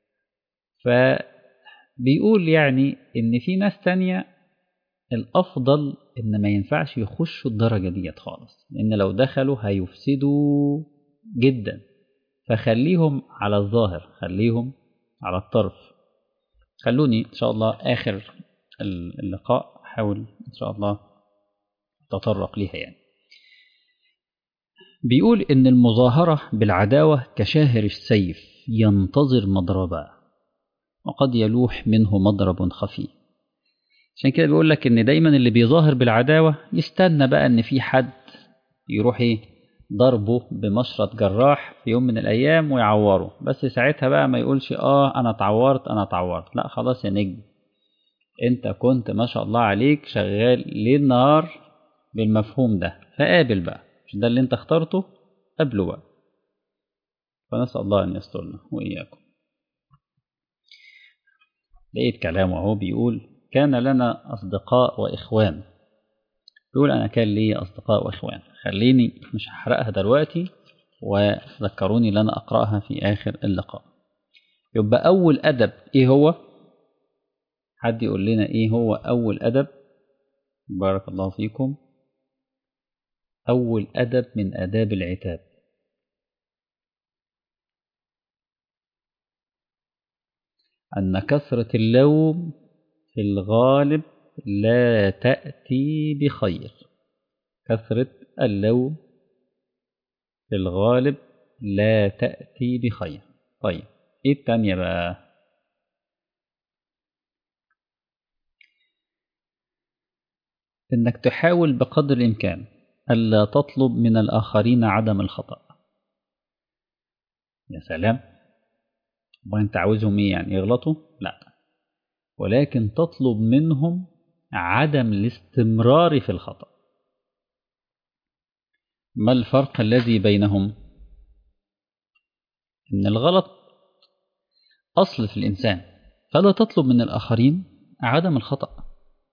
A: فبيقول يعني إن في ناس تانية الأفضل إن ما ينفعش يخشوا الدرجة ديت خالص لأن لو دخلوا هيفسدوا جدا فخليهم على الظاهر خليهم على الطرف خلوني إن شاء الله آخر اللقاء أحاول إن شاء الله تطرق ليها يعني بيقول إن المظاهرة بالعداوة كشاهر السيف ينتظر مضربا وقد يلوح منه مضرب خفي عشان كده بيقول لك إن دايما اللي بيظاهر بالعداوة يستنى بقى إن في حد يروح إيه ضربه بمشرط جراح في يوم من الأيام ويعوره بس ساعتها بقى ما يقولش آه أنا اتعورت أنا اتعورت لا خلاص يا نجم أنت كنت ما شاء الله عليك شغال ليل نهار بالمفهوم ده فقابل بقى مش ده اللي أنت اخترته قبله بقى فنسأل الله أن يسترنا وإياكم لقيت كلامه أهو بيقول كان لنا أصدقاء وإخوان يقول أنا كان لي أصدقاء وإخوان خليني مش هحرقها دلوقتي وذكروني لن أقرأها في آخر اللقاء يبقى أول أدب إيه هو حد يقول لنا إيه هو أول أدب بارك الله فيكم أول أدب من آداب العتاب أن كثرة اللوم في الغالب لا تأتي بخير كثرة اللوم في الغالب لا تأتي بخير طيب ايه التانية بقى انك تحاول بقدر الامكان الا تطلب من الاخرين عدم الخطأ يا سلام وانت عاوزهم ايه يعني يغلطوا لا ولكن تطلب منهم عدم الاستمرار في الخطأ ما الفرق الذي بينهم إن الغلط أصل في الإنسان فلا تطلب من الآخرين عدم الخطأ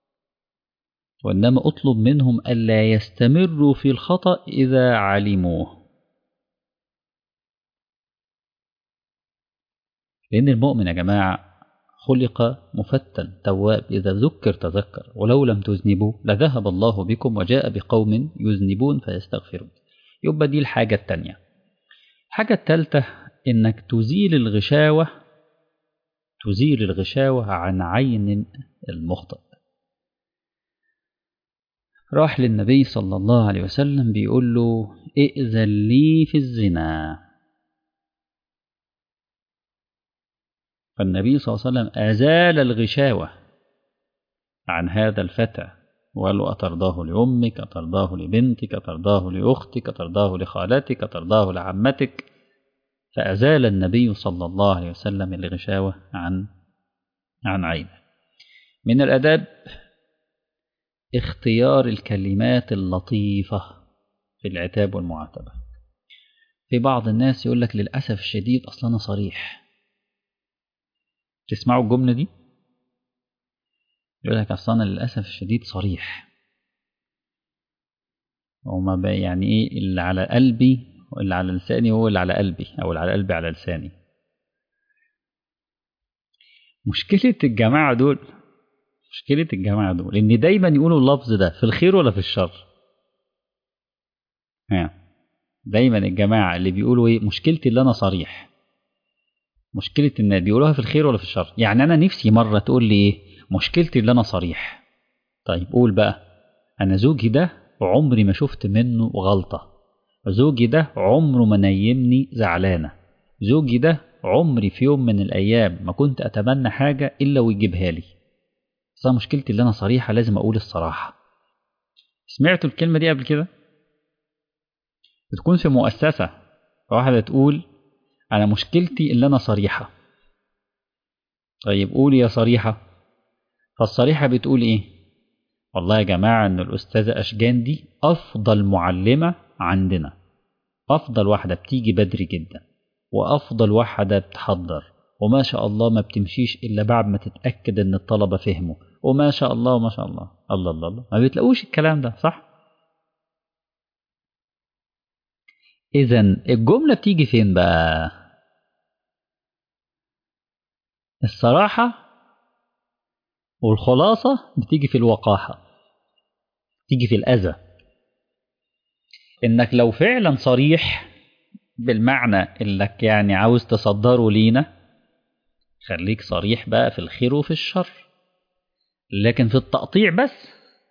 A: وإنما أطلب منهم ألا يستمروا في الخطأ إذا علموه لأن المؤمن يا جماعة خلق مفتن تواب إذا ذكر تذكر ولو لم تذنبوا لذهب الله بكم وجاء بقوم يذنبون فيستغفرون يبقى دي الحاجة التانية الحاجة التالتة إنك تزيل الغشاوة تزيل الغشاوة عن عين المخطئ راح للنبي صلى الله عليه وسلم بيقول له ائذن لي في الزنا فالنبي صلى الله عليه وسلم أزال الغشاوة عن هذا الفتى وقال له أترضاه لأمك أترضاه لبنتك أترضاه لأختك أترضاه لخالتك أترضاه لعمتك فأزال النبي صلى الله عليه وسلم الغشاوة عن عن عينه من الأداب اختيار الكلمات اللطيفة في العتاب والمعاتبة في بعض الناس يقول لك للأسف الشديد أصلا أنا صريح تسمعوا الجملة دي يقول لك أصلا أنا للأسف الشديد صريح وما بقى يعني إيه اللي على قلبي واللي على لساني هو اللي على قلبي أو اللي على قلبي على لساني مشكلة الجماعة دول مشكلة الجماعة دول إن دايما يقولوا اللفظ ده في الخير ولا في الشر ها دايما الجماعة اللي بيقولوا إيه مشكلتي اللي أنا صريح مشكلة إن بيقولوها في الخير ولا في الشر يعني أنا نفسي مرة تقول لي إيه مشكلتي اللي أنا صريح طيب قول بقى أنا زوجي ده عمري ما شفت منه غلطة زوجي ده عمره ما نيمني زعلانة زوجي ده عمري في يوم من الأيام ما كنت أتمنى حاجة إلا ويجيبها لي بس مشكلتي اللي أنا صريحة لازم أقول الصراحة سمعتوا الكلمة دي قبل كده بتكون في مؤسسة واحدة تقول أنا مشكلتي اللي أنا صريحة طيب قولي يا صريحة فالصريحة بتقول إيه والله يا جماعة إن الأستاذة أشجان دي أفضل معلمة عندنا أفضل واحدة بتيجي بدري جدا وأفضل واحدة بتحضر وما شاء الله ما بتمشيش إلا بعد ما تتأكد إن الطلبة فهموا وما شاء الله وما شاء الله الله الله الله ما بتلاقوش الكلام ده صح؟ إذا الجملة بتيجي فين بقى؟ الصراحة والخلاصة بتيجي في الوقاحة تيجي في الأذى إنك لو فعلا صريح بالمعنى إنك يعني عاوز تصدره لينا خليك صريح بقى في الخير وفي الشر لكن في التقطيع بس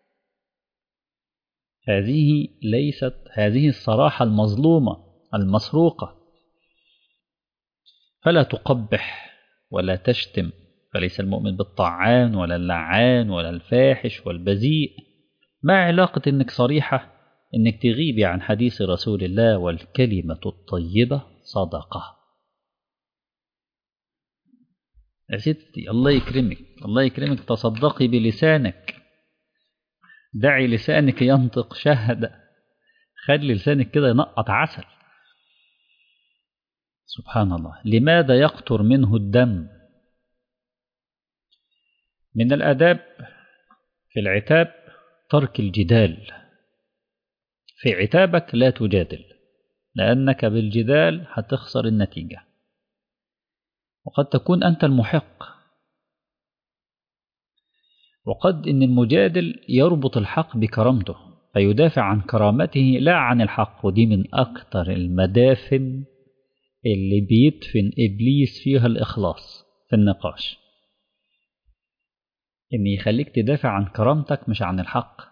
A: هذه ليست هذه الصراحة المظلومة المسروقة فلا تقبح ولا تشتم فليس المؤمن بالطعان ولا اللعان ولا الفاحش والبذيء ما علاقة انك صريحة انك تغيبي عن حديث رسول الله والكلمة الطيبة صدقة يا ستي الله يكرمك الله يكرمك تصدقي بلسانك دعي لسانك ينطق شهد خلي لسانك كده ينقط عسل سبحان الله لماذا يقطر منه الدم من الآداب في العتاب ترك الجدال في عتابك لا تجادل لأنك بالجدال هتخسر النتيجة وقد تكون أنت المحق وقد إن المجادل يربط الحق بكرامته فيدافع عن كرامته لا عن الحق ودي من أكتر المدافن اللي بيدفن إبليس فيها الإخلاص في النقاش إن يخليك تدافع عن كرامتك مش عن الحق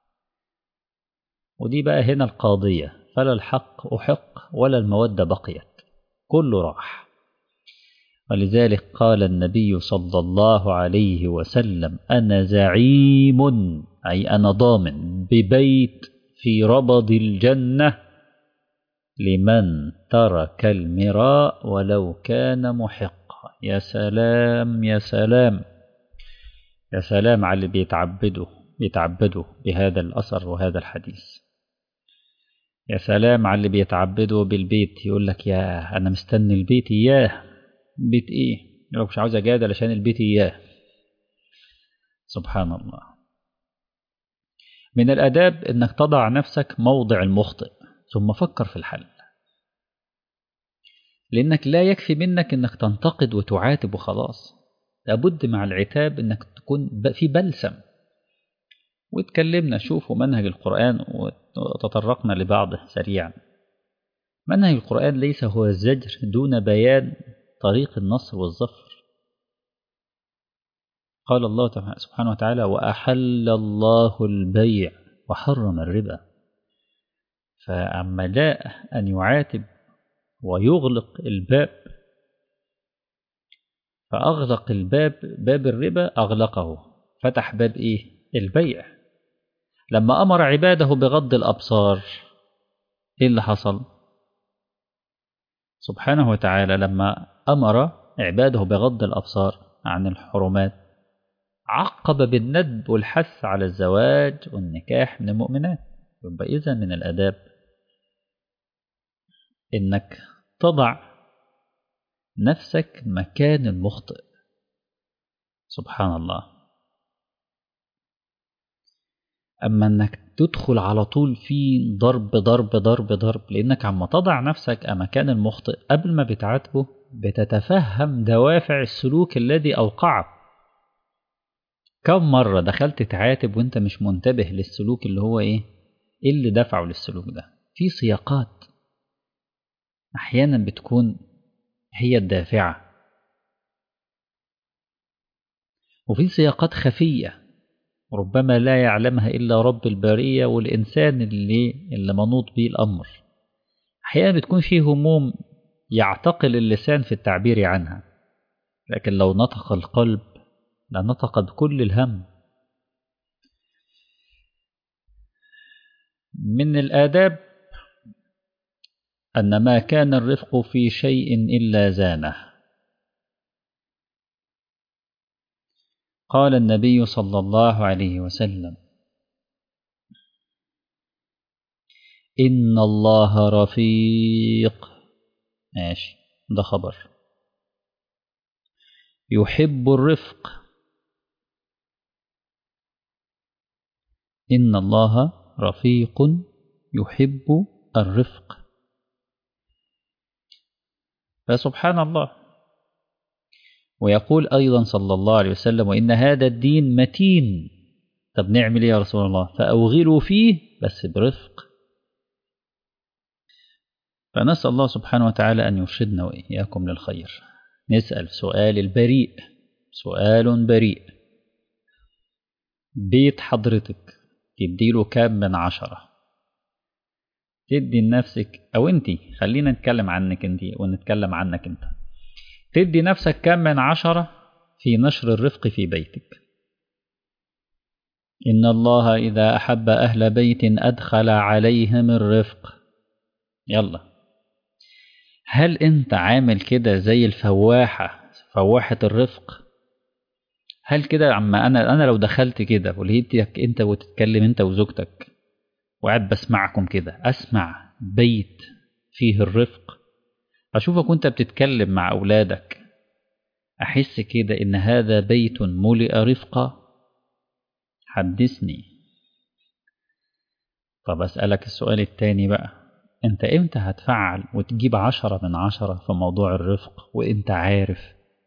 A: ودي بقى هنا القاضية فلا الحق أحق ولا المودة بقيت كله راح ولذلك قال النبي صلى الله عليه وسلم أنا زعيم أي أنا ضامن ببيت في ربض الجنة لمن ترك المراء ولو كان محقا يا سلام يا سلام يا سلام على اللي بيتعبدوا بيتعبدوا بهذا الأثر وهذا الحديث يا سلام على اللي بيتعبدوا بالبيت يقول لك يا أنا مستني البيت إياه بيت إيه لو مش عاوز أجادل عشان البيت إياه سبحان الله من الآداب إنك تضع نفسك موضع المخطئ ثم فكر في الحل لأنك لا يكفي منك إنك تنتقد وتعاتب وخلاص لابد مع العتاب إنك تكون في بلسم واتكلمنا شوفوا منهج القرآن وتطرقنا لبعضه سريعا منهج القرآن ليس هو الزجر دون بيان طريق النصر والظفر قال الله سبحانه وتعالى وأحل الله البيع وحرم الربا فأما جاء أن يعاتب ويغلق الباب فأغلق الباب باب الربا أغلقه فتح باب إيه البيع لما أمر عباده بغض الأبصار إيه اللي حصل سبحانه وتعالى لما أمر عباده بغض الأبصار عن الحرمات عقب بالندب والحث على الزواج والنكاح من المؤمنات يبقى إذا من الأداب إنك تضع نفسك مكان المخطئ سبحان الله أما أنك تدخل على طول في ضرب ضرب ضرب ضرب لأنك عما تضع نفسك مكان المخطئ قبل ما بتعاتبه بتتفهم دوافع السلوك الذي أوقعك كم مرة دخلت تعاتب وانت مش منتبه للسلوك اللي هو ايه ايه اللي دفعه للسلوك ده في سياقات احيانا بتكون هي الدافعة وفي سياقات خفية ربما لا يعلمها إلا رب البرية والإنسان اللي, اللي منوط به الأمر أحيانا بتكون فيه هموم يعتقل اللسان في التعبير عنها لكن لو نطق القلب لنطق بكل الهم من الآداب أن ما كان الرفق في شيء إلا زانه قال النبي صلى الله عليه وسلم إن الله رفيق ماشي ده خبر يحب الرفق إن الله رفيق يحب الرفق فسبحان الله ويقول أيضا صلى الله عليه وسلم وإن هذا الدين متين طب نعمل إيه يا رسول الله فأوغلوا فيه بس برفق فنسأل الله سبحانه وتعالى أن يرشدنا وإياكم للخير نسأل سؤال البريء سؤال بريء بيت حضرتك تديله كام من عشرة تدي لنفسك أو أنتي خلينا نتكلم عنك أنتي ونتكلم عنك أنت تدي نفسك كام من عشرة في نشر الرفق في بيتك إن الله إذا أحب أهل بيت أدخل عليهم الرفق يلا هل أنت عامل كده زي الفواحة فواحة الرفق هل كده عما أنا أنا لو دخلت كده ولقيتك أنت وتتكلم أنت وزوجتك وقاعد بسمعكم كده أسمع بيت فيه الرفق أشوفك وأنت بتتكلم مع أولادك أحس كده إن هذا بيت ملئ رفقة حدثني طب أسألك السؤال التاني بقى أنت إمتى هتفعل وتجيب عشرة من عشرة في موضوع الرفق وأنت عارف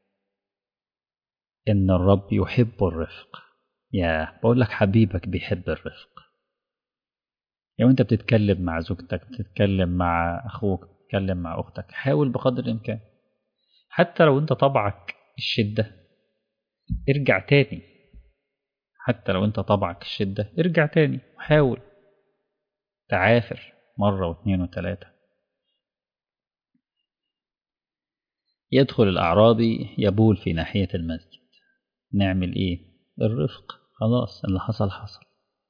A: إن الرب يحب الرفق يا بقول لك حبيبك بيحب الرفق لو أنت بتتكلم مع زوجتك بتتكلم مع أخوك بتتكلم مع أختك حاول بقدر الإمكان حتى لو أنت طبعك الشدة ارجع تاني حتى لو أنت طبعك الشدة ارجع تاني وحاول تعافر مرة واثنين وثلاثة يدخل الأعرابي يبول في ناحية المسجد نعمل إيه؟ الرفق خلاص اللي حصل حصل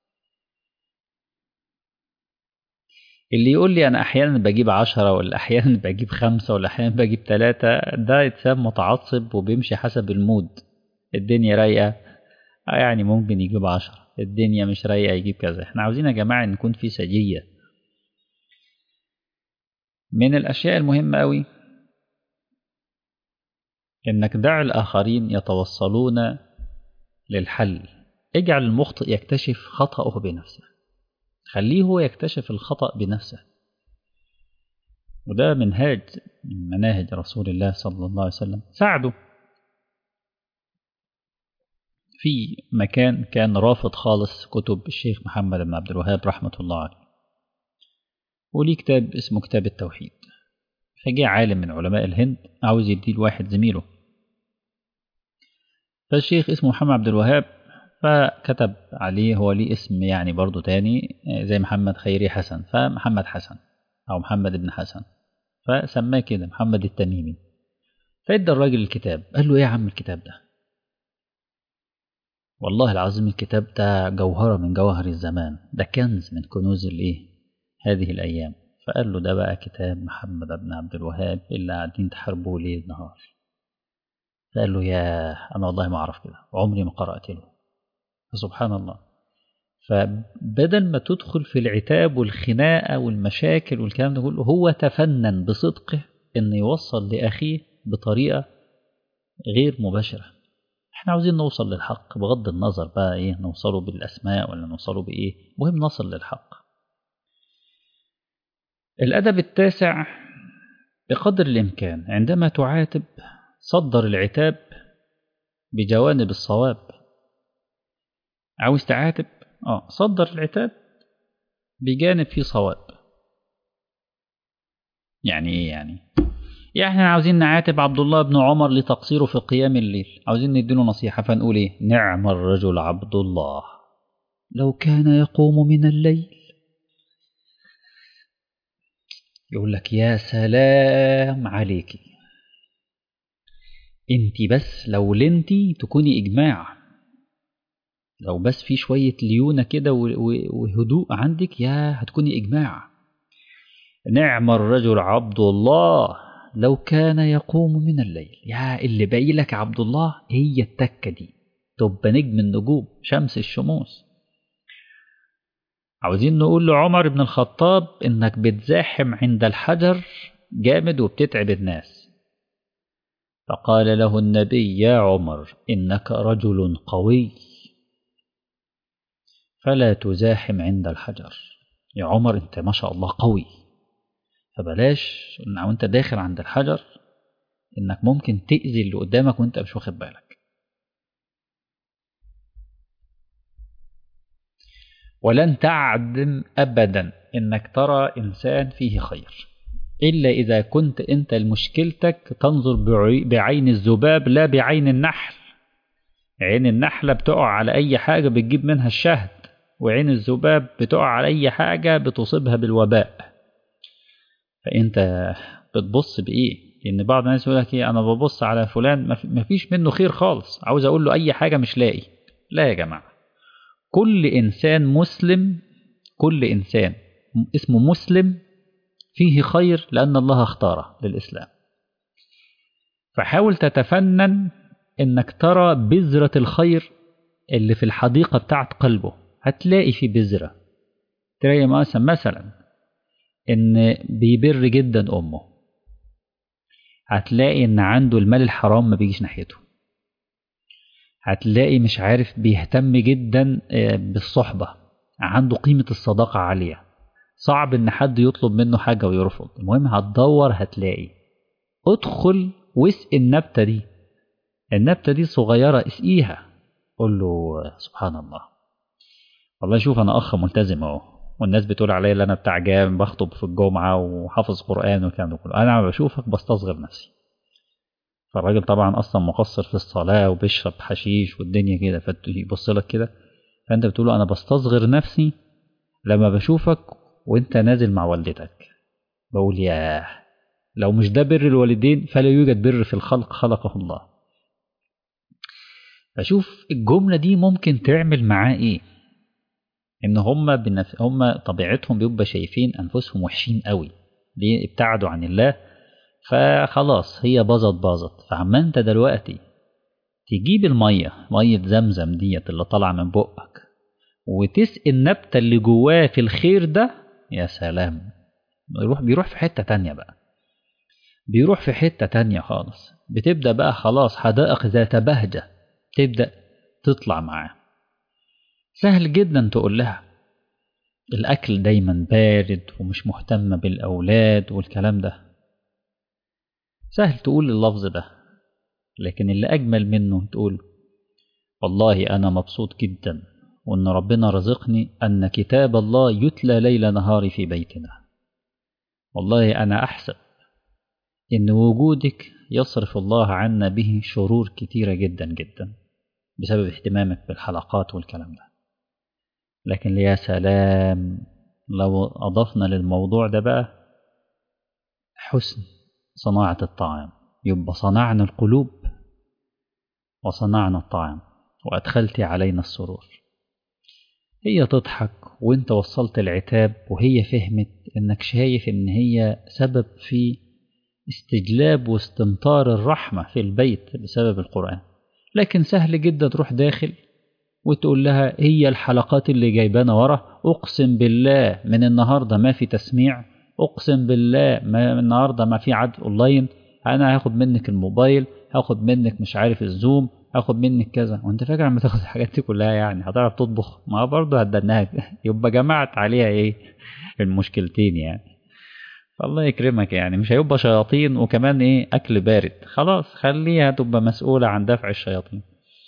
A: اللي يقول لي أنا أحيانا بجيب عشرة ولا أحيانا بجيب خمسة ولا أحيانا بجيب ثلاثة ده يتسمى متعصب وبيمشي حسب المود الدنيا رايقة يعني ممكن يجيب عشرة الدنيا مش رايقة يجيب كذا احنا عاوزين يا جماعة نكون في سجية من الأشياء المهمة أوي إنك دع الآخرين يتوصلون للحل اجعل المخطئ يكتشف خطأه بنفسه خليه هو يكتشف الخطأ بنفسه وده منهاج من مناهج رسول الله صلى الله عليه وسلم ساعده في مكان كان رافض خالص كتب الشيخ محمد بن عبد الوهاب رحمة الله عليه وليه كتاب اسمه كتاب التوحيد فجاء عالم من علماء الهند عاوز يديه لواحد زميله فالشيخ اسمه محمد عبد الوهاب فكتب عليه هو ليه اسم يعني برضو تاني زي محمد خيري حسن فمحمد حسن أو محمد بن حسن فسماه كده محمد التميمي فادى الراجل الكتاب قال له ايه يا عم الكتاب ده والله العظيم الكتاب ده جوهرة من جوهر الزمان ده كنز من كنوز الايه هذه الأيام فقال له ده بقى كتاب محمد بن عبد الوهاب اللي قاعدين تحاربوه ليل نهار فقال له يا أنا والله ما أعرف كده عمري ما قرأت له فسبحان الله فبدل ما تدخل في العتاب والخناقة والمشاكل والكلام ده كله هو تفنن بصدقه إن يوصل لأخيه بطريقة غير مباشرة احنا عاوزين نوصل للحق بغض النظر بقى ايه نوصله بالأسماء ولا نوصله بإيه مهم نصل للحق الأدب التاسع بقدر الإمكان عندما تعاتب صدر العتاب بجوانب الصواب عاوز تعاتب اه صدر العتاب بجانب فيه صواب يعني ايه يعني يعني احنا عاوزين نعاتب عبد الله بن عمر لتقصيره في قيام الليل عاوزين نديله نصيحة فنقول ايه نعم الرجل عبد الله لو كان يقوم من الليل يقول لك يا سلام عليكي انت بس لو لنتي تكوني اجماع لو بس في شوية ليونة كده وهدوء عندك يا هتكوني إجماع نعم الرجل عبد الله لو كان يقوم من الليل يا اللي باقي لك عبد الله هي التكة دي تبقى نجم النجوم شمس الشموس عاوزين نقول لعمر بن الخطاب انك بتزاحم عند الحجر جامد وبتتعب الناس فقال له النبي يا عمر انك رجل قوي فلا تزاحم عند الحجر يا عمر انت ما شاء الله قوي فبلاش ان وانت داخل عند الحجر انك ممكن تأذي اللي قدامك وانت مش واخد بالك ولن تعدم ابدا انك ترى انسان فيه خير الا اذا كنت انت لمشكلتك تنظر بعين الذباب لا بعين النحل عين النحله بتقع على اي حاجه بتجيب منها الشهد وعين الذباب بتقع على أي حاجة بتصيبها بالوباء فأنت بتبص بإيه؟ لأن بعض الناس يقول لك إيه أنا ببص على فلان ما فيش منه خير خالص عاوز أقول له أي حاجة مش لاقي لا يا جماعة كل إنسان مسلم كل إنسان اسمه مسلم فيه خير لأن الله اختاره للإسلام فحاول تتفنن إنك ترى بذرة الخير اللي في الحديقة بتاعت قلبه هتلاقي في بذرة تلاقي مثلا مثلا إن بيبر جدا أمه هتلاقي إن عنده المال الحرام ما بيجيش ناحيته هتلاقي مش عارف بيهتم جدا بالصحبة عنده قيمة الصداقة عالية صعب إن حد يطلب منه حاجة ويرفض المهم هتدور هتلاقي ادخل واسقي النبتة دي النبتة دي صغيرة اسقيها قول له سبحان الله والله شوف انا اخ ملتزم اهو والناس بتقول عليا ان انا بتاع جام بخطب في الجمعه وحافظ قران والكلام ده كله انا لما بشوفك بستصغر نفسي فالراجل طبعا اصلا مقصر في الصلاه وبيشرب حشيش والدنيا كده فيبص لك كده فانت بتقول له انا بستصغر نفسي لما بشوفك وانت نازل مع والدتك بقول ياه لو مش ده بر الوالدين فلا يوجد بر في الخلق خلقه الله فشوف الجملة دي ممكن تعمل معاه ايه ان هم بنف... هم طبيعتهم بيبقى شايفين انفسهم وحشين قوي ليه ابتعدوا عن الله فخلاص هي باظت باظت فعما انت دلوقتي تجيب المية مية زمزم ديت اللي طالعة من بقك وتسقي النبتة اللي جواه في الخير ده يا سلام بيروح بيروح في حتة تانية بقى بيروح في حتة تانية خالص بتبدأ بقى خلاص حدائق ذات بهجة تبدأ تطلع معاه سهل جدا تقول لها الأكل دايما بارد ومش مهتمة بالأولاد والكلام ده سهل تقول اللفظ ده لكن اللي أجمل منه تقول والله أنا مبسوط جدا وأن ربنا رزقني أن كتاب الله يتلى ليل نهار في بيتنا والله أنا أحسب إن وجودك يصرف الله عنا به شرور كتيرة جدا جدا بسبب اهتمامك بالحلقات والكلام ده لكن يا سلام لو أضفنا للموضوع ده بقى حسن صناعة الطعام يبقى صنعنا القلوب وصنعنا الطعام وأدخلت علينا السرور هي تضحك وانت وصلت العتاب وهي فهمت انك شايف ان هي سبب في استجلاب واستمطار الرحمة في البيت بسبب القرآن لكن سهل جدا تروح داخل وتقول لها هي الحلقات اللي جايبانا ورا اقسم بالله من النهارده ما في تسميع اقسم بالله ما النهارده ما في عد اونلاين انا هاخد منك الموبايل هاخد منك مش عارف الزوم هاخد منك كذا وانت فاكر لما تاخد الحاجات دي كلها يعني هتعرف تطبخ ما برضه هتدناك يبقى جمعت عليها ايه المشكلتين يعني فالله يكرمك يعني مش هيبقى شياطين وكمان ايه اكل بارد خلاص خليها تبقى مسؤولة عن دفع الشياطين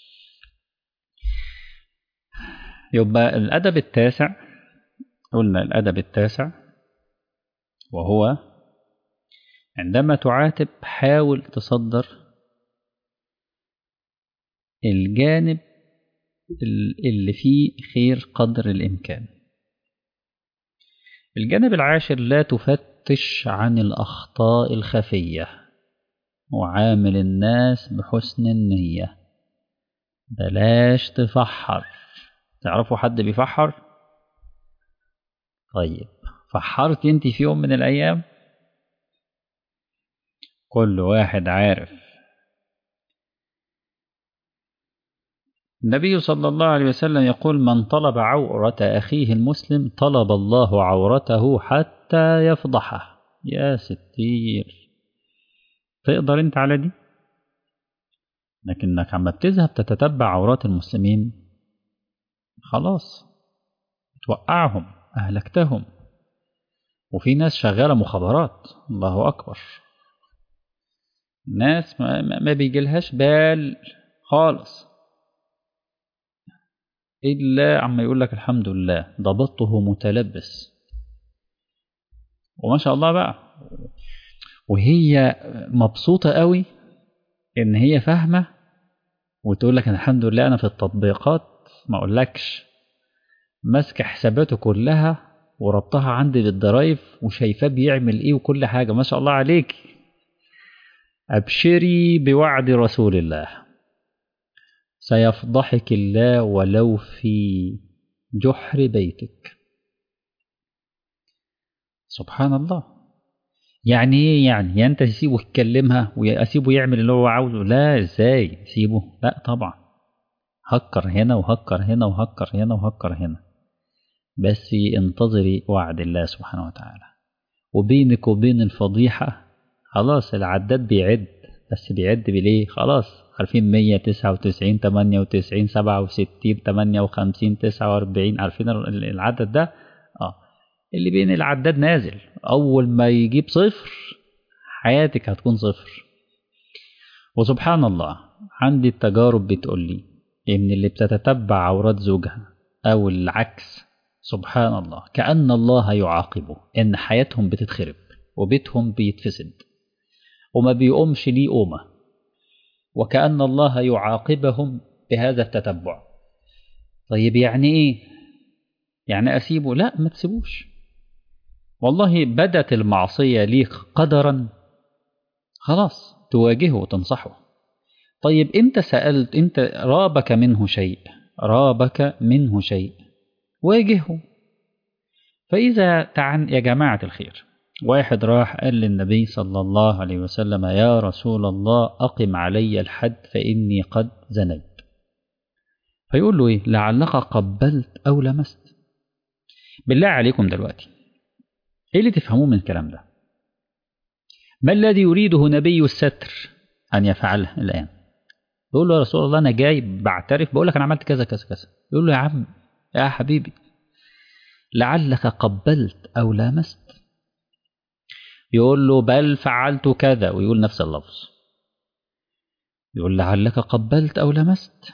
A: يبقى الأدب التاسع قلنا الأدب التاسع وهو عندما تعاتب حاول تصدر الجانب اللي فيه خير قدر الإمكان الجانب العاشر لا تفتش عن الأخطاء الخفية وعامل الناس بحسن النية بلاش تفحر تعرفوا حد بيفحر طيب فحرت انت في يوم من الايام كل واحد عارف النبي صلى الله عليه وسلم يقول من طلب عورة أخيه المسلم طلب الله عورته حتى يفضحه يا ستير تقدر انت على دي لكنك عما بتذهب تتتبع عورات المسلمين خلاص توقعهم أهلكتهم وفي ناس شغالة مخابرات الله أكبر ناس ما, ما بيجيلهاش بال خالص إلا عما يقول لك الحمد لله ضبطه متلبس وما شاء الله بقى وهي مبسوطة قوي إن هي فاهمة وتقول لك الحمد لله أنا في التطبيقات ما أقولكش ماسكة حساباته كلها وربطها عندي بالضرايف وشايفاه بيعمل إيه وكل حاجة ما شاء الله عليك أبشري بوعد رسول الله سيفضحك الله ولو في جحر بيتك سبحان الله يعني ايه يعني يا انت تسيبه يتكلمها واسيبه يعمل اللي هو عاوزه لا ازاي سيبه لا طبعا هكر هنا وهكر هنا وهكر هنا وهكر هنا بس انتظري وعد الله سبحانه وتعالى وبينك وبين الفضيحة خلاص العداد بيعد بس بيعد بليه خلاص عارفين 199 98 67 58 49 عارفين العدد ده اه اللي بين العداد نازل اول ما يجيب صفر حياتك هتكون صفر وسبحان الله عندي التجارب بتقول لي ان اللي بتتتبع عورات زوجها او العكس سبحان الله كأن الله يعاقبه ان حياتهم بتتخرب وبيتهم بيتفسد وما بيقومش ليه قومه وكأن الله يعاقبهم بهذا التتبع طيب يعني ايه يعني اسيبه لا ما تسيبوش والله بدت المعصية ليك قدرا خلاص تواجهه وتنصحه طيب انت سألت انت رابك منه شيء رابك منه شيء واجهه فإذا تعن يا جماعة الخير واحد راح قال للنبي صلى الله عليه وسلم يا رسول الله أقم علي الحد فإني قد زنيت فيقول له إيه لعلك قبلت أو لمست بالله عليكم دلوقتي إيه اللي تفهموه من الكلام ده ما الذي يريده نبي الستر أن يفعله الآن يقول له يا رسول الله أنا جاي بعترف بقول لك أنا عملت كذا كذا كذا يقول له يا عم يا حبيبي لعلك قبلت أو لامست يقول له بل فعلت كذا ويقول نفس اللفظ يقول لعلك قبلت أو لمست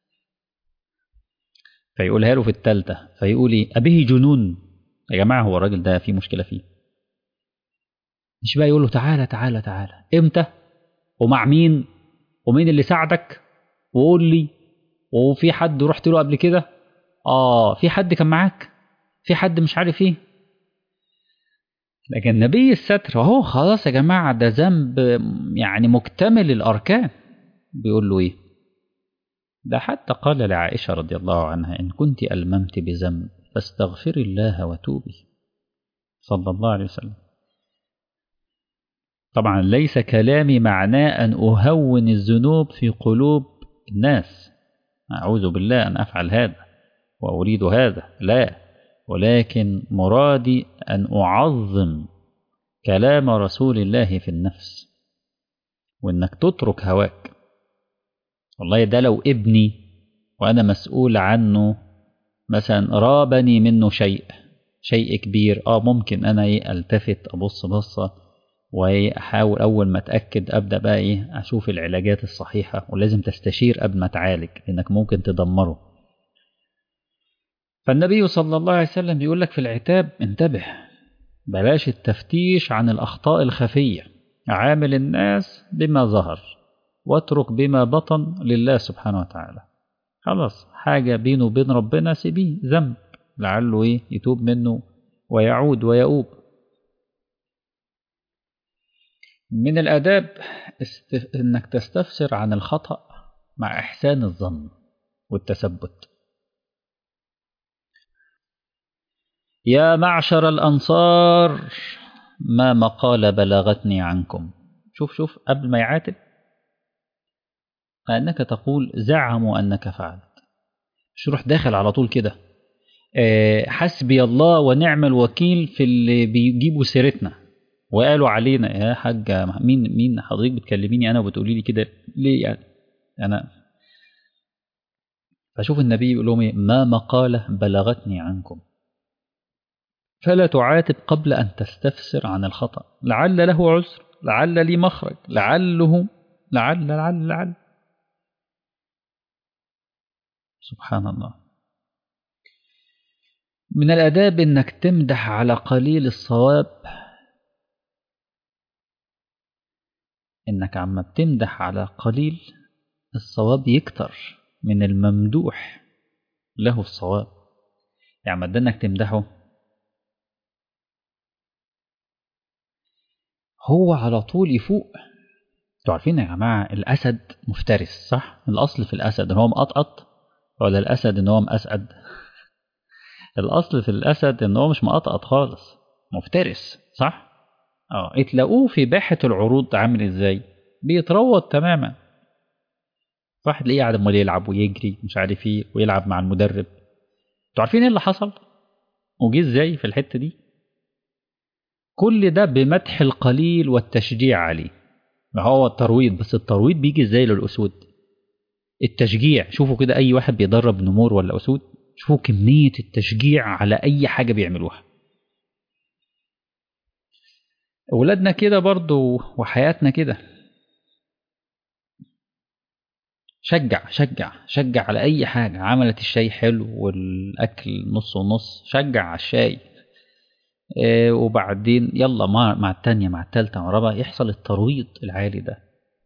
A: فيقولها له في التالتة فيقول إيه أبيه جنون يا جماعة هو الراجل ده في مشكلة فيه مش بقى يقول له تعالى تعالى تعالى امتى ومع مين ومين اللي ساعدك وقول لي وفي حد رحت له قبل كده اه في حد كان معاك في حد مش عارف ايه لكن نبي الستر اهو خلاص يا جماعه ده ذنب يعني مكتمل الاركان بيقول له ايه ده حتى قال لعائشه رضي الله عنها ان كنت الممت بذنب فاستغفري الله وتوبي صلى الله عليه وسلم طبعا ليس كلامي معناه ان اهون الذنوب في قلوب الناس اعوذ بالله ان افعل هذا واريد هذا لا ولكن مرادي ان اعظم كلام رسول الله في النفس وانك تترك هواك والله ده لو ابني وانا مسؤول عنه مثلا رابني منه شيء شيء كبير اه ممكن انا ايه التفت ابص بصه واحاول اول ما اتاكد ابدا بقى ايه اشوف العلاجات الصحيحه ولازم تستشير قبل ما تعالج لانك ممكن تدمره فالنبي صلى الله عليه وسلم بيقول لك في العتاب انتبه بلاش التفتيش عن الاخطاء الخفيه عامل الناس بما ظهر واترك بما بطن لله سبحانه وتعالى خلاص حاجه بينه وبين ربنا سيبيه ذنب لعله ايه يتوب منه ويعود ويؤوب من الآداب است... إنك تستفسر عن الخطأ مع إحسان الظن والتثبت يا معشر الأنصار ما مقال بلغتني عنكم شوف شوف قبل ما يعاتب أنك تقول زعموا أنك فعلت مش روح داخل على طول كده أه حسبي الله ونعم الوكيل في اللي بيجيبوا سيرتنا وقالوا علينا يا حاجة مين مين حضرتك بتكلميني أنا وبتقولي لي كده ليه يعني أنا فشوف النبي يقول لهم ما مقالة بلغتني عنكم فلا تعاتب قبل أن تستفسر عن الخطأ لعل له عذر لعل لي مخرج لعله لعل لعل لعل سبحان الله من الآداب إنك تمدح على قليل الصواب إنك عما بتمدح على قليل الصواب يكتر من الممدوح له الصواب يعني ما إنك تمدحه هو على طول يفوق انتوا عارفين يا جماعة الأسد مفترس صح؟ الأصل في الأسد إن هو مقطقط ولا الأسد إن هو مأسعد؟ الأصل في الأسد إن هو مش مقطقط خالص مفترس صح؟ اه اتلاقوه في باحة العروض عامل ازاي؟ بيتروض تماما واحد تلاقيه قاعد امال يلعب ويجري مش عارف ايه ويلعب مع المدرب انتوا عارفين ايه اللي حصل؟ وجه ازاي في الحتة دي؟ كل ده بمدح القليل والتشجيع عليه ما هو الترويض بس الترويض بيجي ازاي للأسود التشجيع شوفوا كده أي واحد بيدرب نمور ولا أسود شوفوا كمية التشجيع على أي حاجة بيعملوها أولادنا كده برضو وحياتنا كده شجع شجع شجع على أي حاجة عملت الشاي حلو والأكل نص ونص شجع على الشاي إيه وبعدين يلا مع, مع التانية مع التالتة مع الرابعة يحصل الترويض العالي ده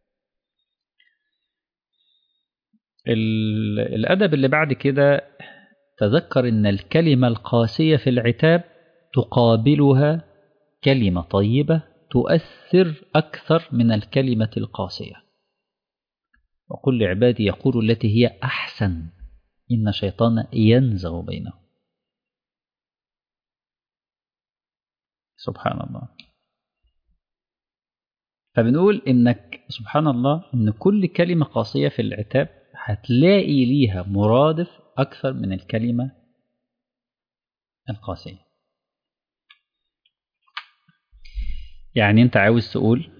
A: الأدب اللي بعد كده تذكر أن الكلمة القاسية في العتاب تقابلها كلمة طيبة تؤثر أكثر من الكلمة القاسية وقل لعبادي يقول التي هي أحسن إن شيطان ينزغ بينهم سبحان الله فبنقول إنك سبحان الله إن كل كلمة قاسية في العتاب هتلاقي ليها مرادف أكثر من الكلمة القاسية يعني أنت عاوز تقول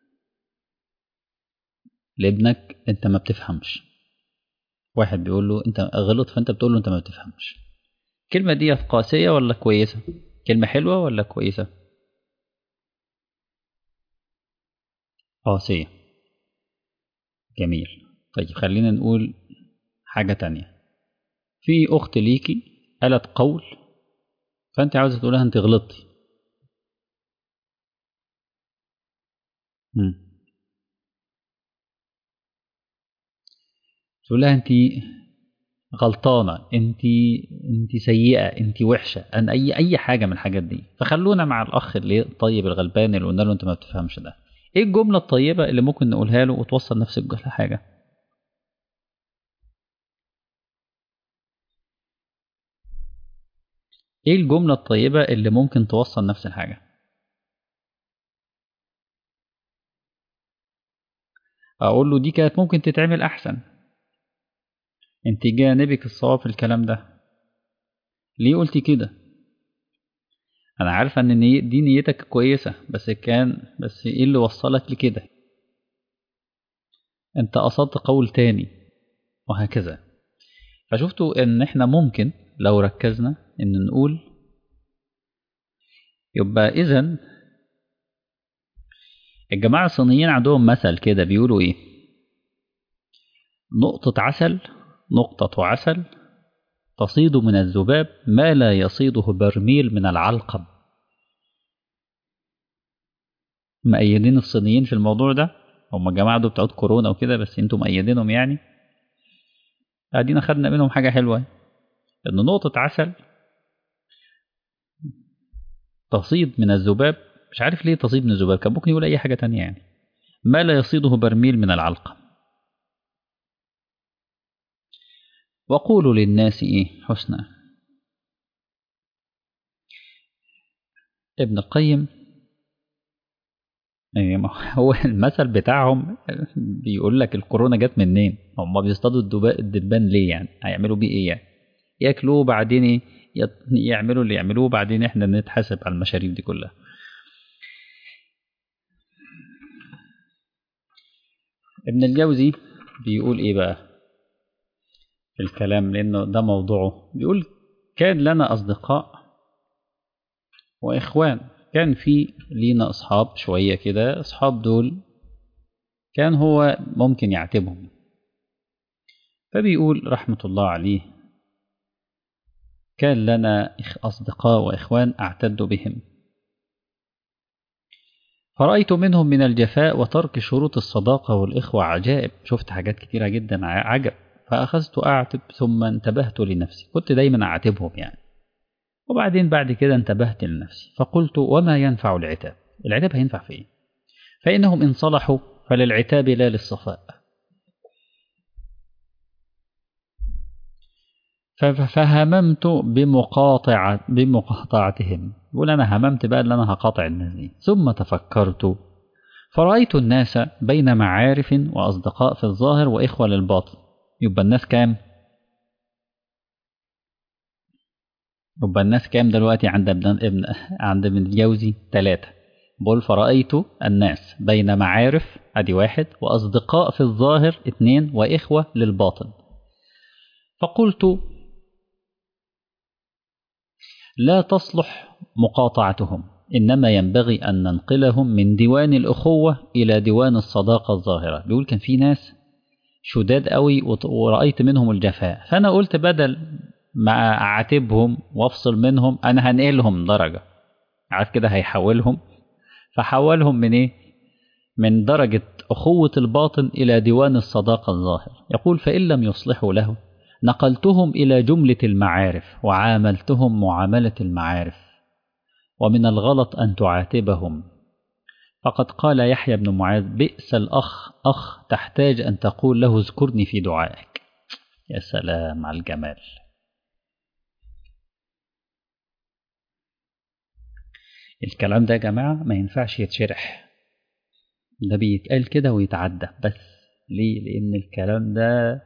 A: لابنك أنت ما بتفهمش واحد بيقول له أنت غلط فأنت بتقول له أنت ما بتفهمش الكلمة دي قاسية ولا كويسة كلمة حلوة ولا كويسة قاسية جميل طيب خلينا نقول حاجة تانية في أخت ليكي قالت قول فأنت عاوزة تقولها أنت غلطتي تقول لها أنت غلطانة انت انت سيئة انت وحشة ان اي اي حاجة من الحاجات دي فخلونا مع الاخ اللي الطيب الغلبان اللي قلنا له انت ما بتفهمش ده ايه الجملة الطيبة اللي ممكن نقولها له وتوصل نفس الحاجة ايه الجملة الطيبة اللي ممكن توصل نفس الحاجة اقول له دي كانت ممكن تتعمل احسن انت جانبك الصواب في الكلام ده ليه قلتي كده انا عارفه ان ني... دي نيتك كويسه بس كان بس ايه اللي وصلك لكده انت قصدت قول تاني وهكذا فشفتوا ان احنا ممكن لو ركزنا ان نقول يبقى اذا الجماعة الصينيين عندهم مثل كده بيقولوا ايه نقطة عسل نقطة عسل تصيد من الذباب ما لا يصيده برميل من العلقم مأيدين الصينيين في الموضوع ده هم الجماعة دول بتوع كورونا وكده بس انتم مأيدينهم يعني ادينا خدنا منهم حاجة حلوة ان نقطة عسل تصيد من الذباب مش عارف ليه تصيد من الذباب كان ممكن يقول اي حاجة تانية يعني ما لا يصيده برميل من العلقم وقولوا للناس ايه حسنا ابن القيم هو المثل بتاعهم بيقول لك الكورونا جت منين هم بيصطادوا الدبان ليه يعني هيعملوا بيه ايه يعني ياكلوه بعدين يعملوا اللي يعملوه بعدين احنا نتحاسب على المشاريب دي كلها ابن الجوزي بيقول ايه بقى في الكلام لانه ده موضوعه بيقول كان لنا اصدقاء واخوان كان في لينا اصحاب شويه كده اصحاب دول كان هو ممكن يعاتبهم فبيقول رحمه الله عليه كان لنا اصدقاء واخوان اعتد بهم فرأيت منهم من الجفاء وترك شروط الصداقة والإخوة عجائب شفت حاجات كتيرة جدا عجب فأخذت أعتب ثم انتبهت لنفسي كنت دايما أعاتبهم يعني وبعدين بعد كده انتبهت لنفسي فقلت وما ينفع العتاب العتاب هينفع في ايه فإنهم إن صلحوا فللعتاب لا للصفاء فهممت بمقاطعة بمقاطعتهم يقول أنا هممت بقى أن أنا هقاطع الناس دي ثم تفكرت فرأيت الناس بين معارف وأصدقاء في الظاهر وإخوة للباطن يبقى الناس كام يبقى الناس كام دلوقتي عند ابن ابن عند ابن الجوزي ثلاثة بقول فرأيت الناس بين معارف ادي واحد وأصدقاء في الظاهر اثنين وإخوة للباطن فقلت لا تصلح مقاطعتهم إنما ينبغي أن ننقلهم من ديوان الأخوة إلى ديوان الصداقة الظاهرة بيقول كان في ناس شداد قوي ورأيت منهم الجفاء فأنا قلت بدل ما أعاتبهم وأفصل منهم أنا هنقلهم درجة عارف كده هيحولهم فحولهم من إيه من درجة أخوة الباطن إلى ديوان الصداقة الظاهر يقول فإن لم يصلحوا له نقلتهم إلى جملة المعارف وعاملتهم معاملة المعارف ومن الغلط أن تعاتبهم فقد قال يحيى بن معاذ بئس الأخ أخ تحتاج أن تقول له اذكرني في دعائك يا سلام على الجمال الكلام ده يا جماعة ما ينفعش يتشرح ده بيتقال كده ويتعدى بس ليه لأن الكلام ده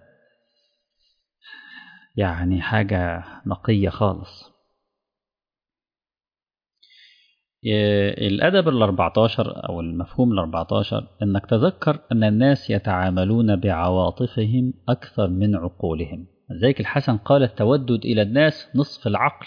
A: يعني حاجة نقية خالص الأدب الأربعتاشر أو المفهوم الأربعتاشر أنك تذكر أن الناس يتعاملون بعواطفهم أكثر من عقولهم ذلك الحسن قال التودد إلى الناس نصف العقل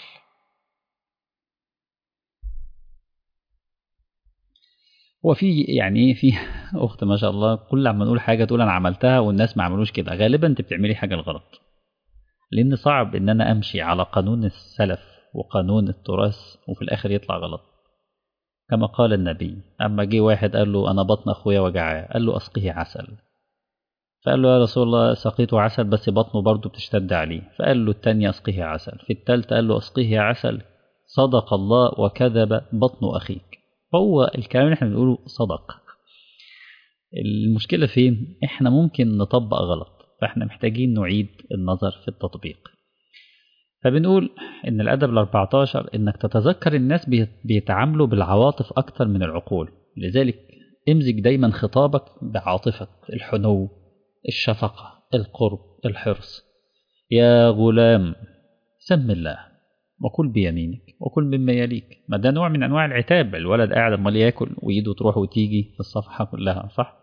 A: وفي يعني في أخت ما شاء الله كل عما نقول حاجة تقول أنا عملتها والناس ما عملوش كده غالبا أنت بتعملي حاجة الغلط لأن صعب إن أنا أمشي على قانون السلف وقانون التراث وفي الآخر يطلع غلط كما قال النبي أما جه واحد قال له أنا بطن أخويا وجعاه قال له أسقيه عسل فقال له يا رسول الله سقيته عسل بس بطنه برضه بتشتد عليه فقال له التانية اسقيه عسل في التالتة قال له اسقيه عسل صدق الله وكذب بطن أخيك فهو الكلام اللي احنا بنقوله صدق المشكلة فين احنا ممكن نطبق غلط فاحنا محتاجين نعيد النظر في التطبيق فبنقول ان الادب ال14 انك تتذكر الناس بيتعاملوا بالعواطف اكتر من العقول لذلك امزج دايما خطابك بعاطفك الحنو الشفقة القرب الحرص يا غلام سم الله وكل بيمينك وكل مما يليك ما ده نوع من انواع العتاب الولد قاعد امال ياكل وايده تروح وتيجي في الصفحه كلها صح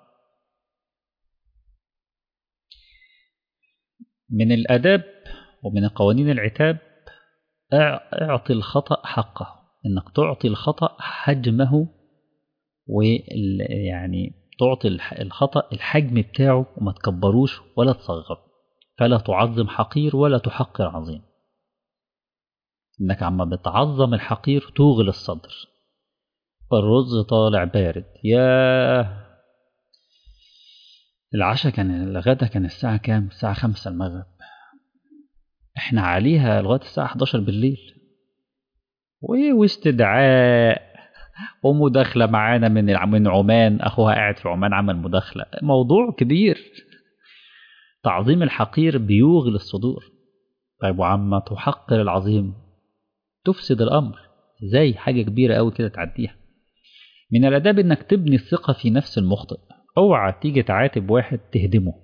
A: من الاداب ومن قوانين العتاب اعطي الخطا حقه انك تعطي الخطا حجمه ويعني تعطي الخطا الحجم بتاعه وما تكبروش ولا تصغر فلا تعظم حقير ولا تحقر عظيم انك عما بتعظم الحقير توغل الصدر الرز طالع بارد يا العشاء كان الغدا كان الساعة كام؟ الساعة خمسة المغرب احنا عليها لغاية الساعة 11 بالليل واستدعاء ومداخلة معانا من من عمان أخوها قاعد في عمان عمل مداخلة موضوع كبير تعظيم الحقير بيوغل الصدور طيب وعما تحقر العظيم تفسد الأمر زي حاجة كبيرة أوي كده تعديها من الآداب إنك تبني الثقة في نفس المخطئ اوعى تيجي تعاتب واحد تهدمه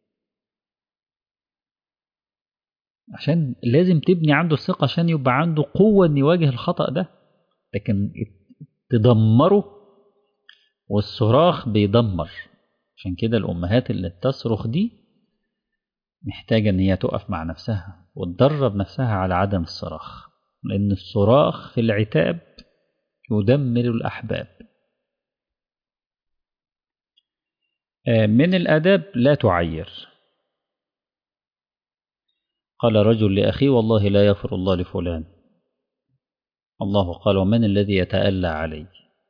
A: عشان لازم تبني عنده الثقة عشان يبقى عنده قوة إن يواجه الخطأ ده لكن تدمره والصراخ بيدمر عشان كده الأمهات اللي بتصرخ دي محتاجة إن هي تقف مع نفسها وتدرب نفسها على عدم الصراخ لأن الصراخ في العتاب يدمر الأحباب من الآداب لا تعير قال رجل لأخي والله لا يغفر الله لفلان الله قال ومن الذي يتألى علي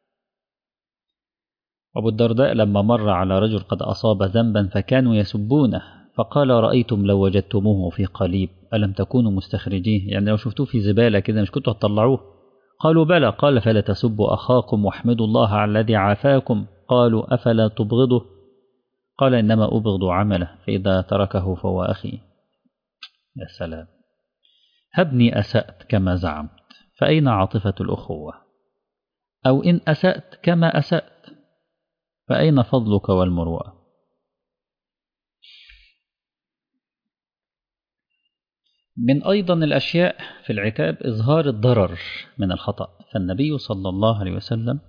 A: أبو الدرداء لما مر على رجل قد أصاب ذنبا فكانوا يسبونه فقال رأيتم لو وجدتموه في قليب ألم تكونوا مستخرجيه يعني لو شفتوه في زبالة كده مش كنتوا هتطلعوه قالوا بلى قال فلا تسبوا أخاكم واحمدوا الله على الذي عافاكم قالوا أفلا تبغضه قال إنما أبغض عمله فإذا تركه فهو أخي يا سلام هبني أسأت كما زعمت فأين عاطفة الأخوة أو إن أسأت كما أسأت فأين فضلك والمروءة من أيضا الأشياء في العتاب إظهار الضرر من الخطأ فالنبي صلى الله عليه وسلم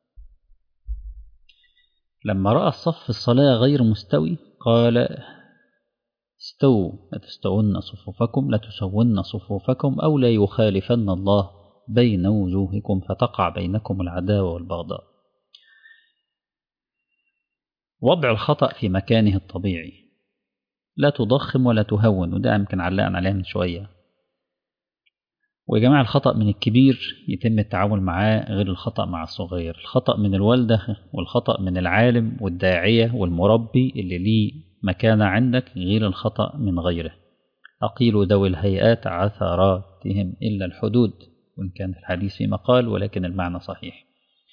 A: لما رأى الصف في الصلاة غير مستوي قال استووا لا تستون صفوفكم لا تسون صفوفكم أو لا يخالفن الله بين وجوهكم فتقع بينكم العداوة والبغضاء وضع الخطأ في مكانه الطبيعي لا تضخم ولا تهون وده يمكن علقنا عليها من شوية ويا جماعة الخطأ من الكبير يتم التعامل معاه غير الخطأ مع الصغير الخطأ من الوالدة والخطأ من العالم والداعية والمربي اللي ليه مكانة عندك غير الخطأ من غيره أقيل ذوي الهيئات عثراتهم إلا الحدود وإن كان الحديث في مقال ولكن المعنى صحيح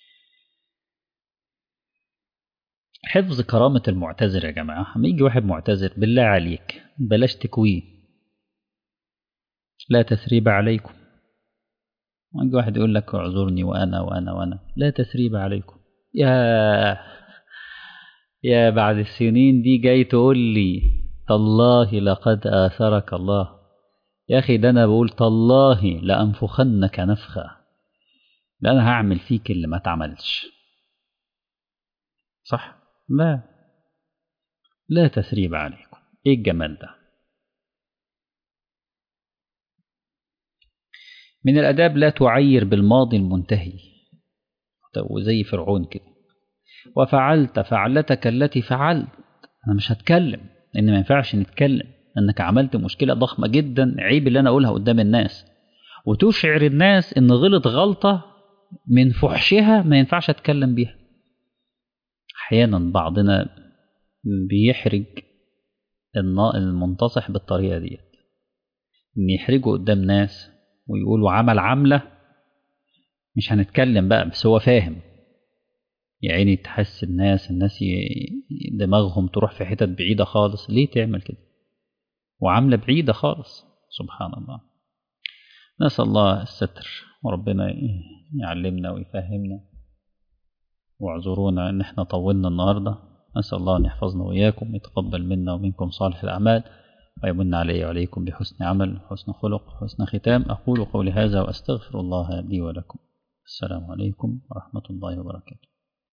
A: حفظ كرامة المعتذر يا جماعة لما يجي واحد معتذر بالله عليك بلاش تكويه لا تثريب عليكم يجي واحد يقول لك اعذرني وأنا وأنا وأنا لا تثريب عليكم يا يا بعد السنين دي جاي تقول لي تالله لقد آثرك الله يا أخي ده أنا بقول تالله لأنفخنك نفخة ده أنا هعمل فيك اللي ما اتعملش صح لا لا تثريب عليكم ايه الجمال ده من الاداب لا تعير بالماضي المنتهي وزي فرعون كده وفعلت فعلتك التي فعلت انا مش هتكلم لان ما ينفعش نتكلم انك عملت مشكله ضخمه جدا عيب اللي انا اقولها قدام الناس وتشعر الناس ان غلط غلطه من فحشها ما ينفعش اتكلم بيها احيانا بعضنا بيحرج المنتصح بالطريقة ديت إن يحرجوا قدام ناس ويقولوا عمل عملة مش هنتكلم بقى بس هو فاهم يا عيني تحس الناس الناس دماغهم تروح في حتت بعيدة خالص ليه تعمل كده وعاملة بعيدة خالص سبحان الله نسأل الله الستر وربنا يعلمنا ويفهمنا واعذرونا ان احنا طولنا النهاردة نسأل الله ان يحفظنا وإياكم ويتقبل منا ومنكم صالح الأعمال ويمن علي وعليكم بحسن عمل حسن خلق حسن ختام أقول قولي هذا وأستغفر الله لي ولكم السلام عليكم ورحمة الله وبركاته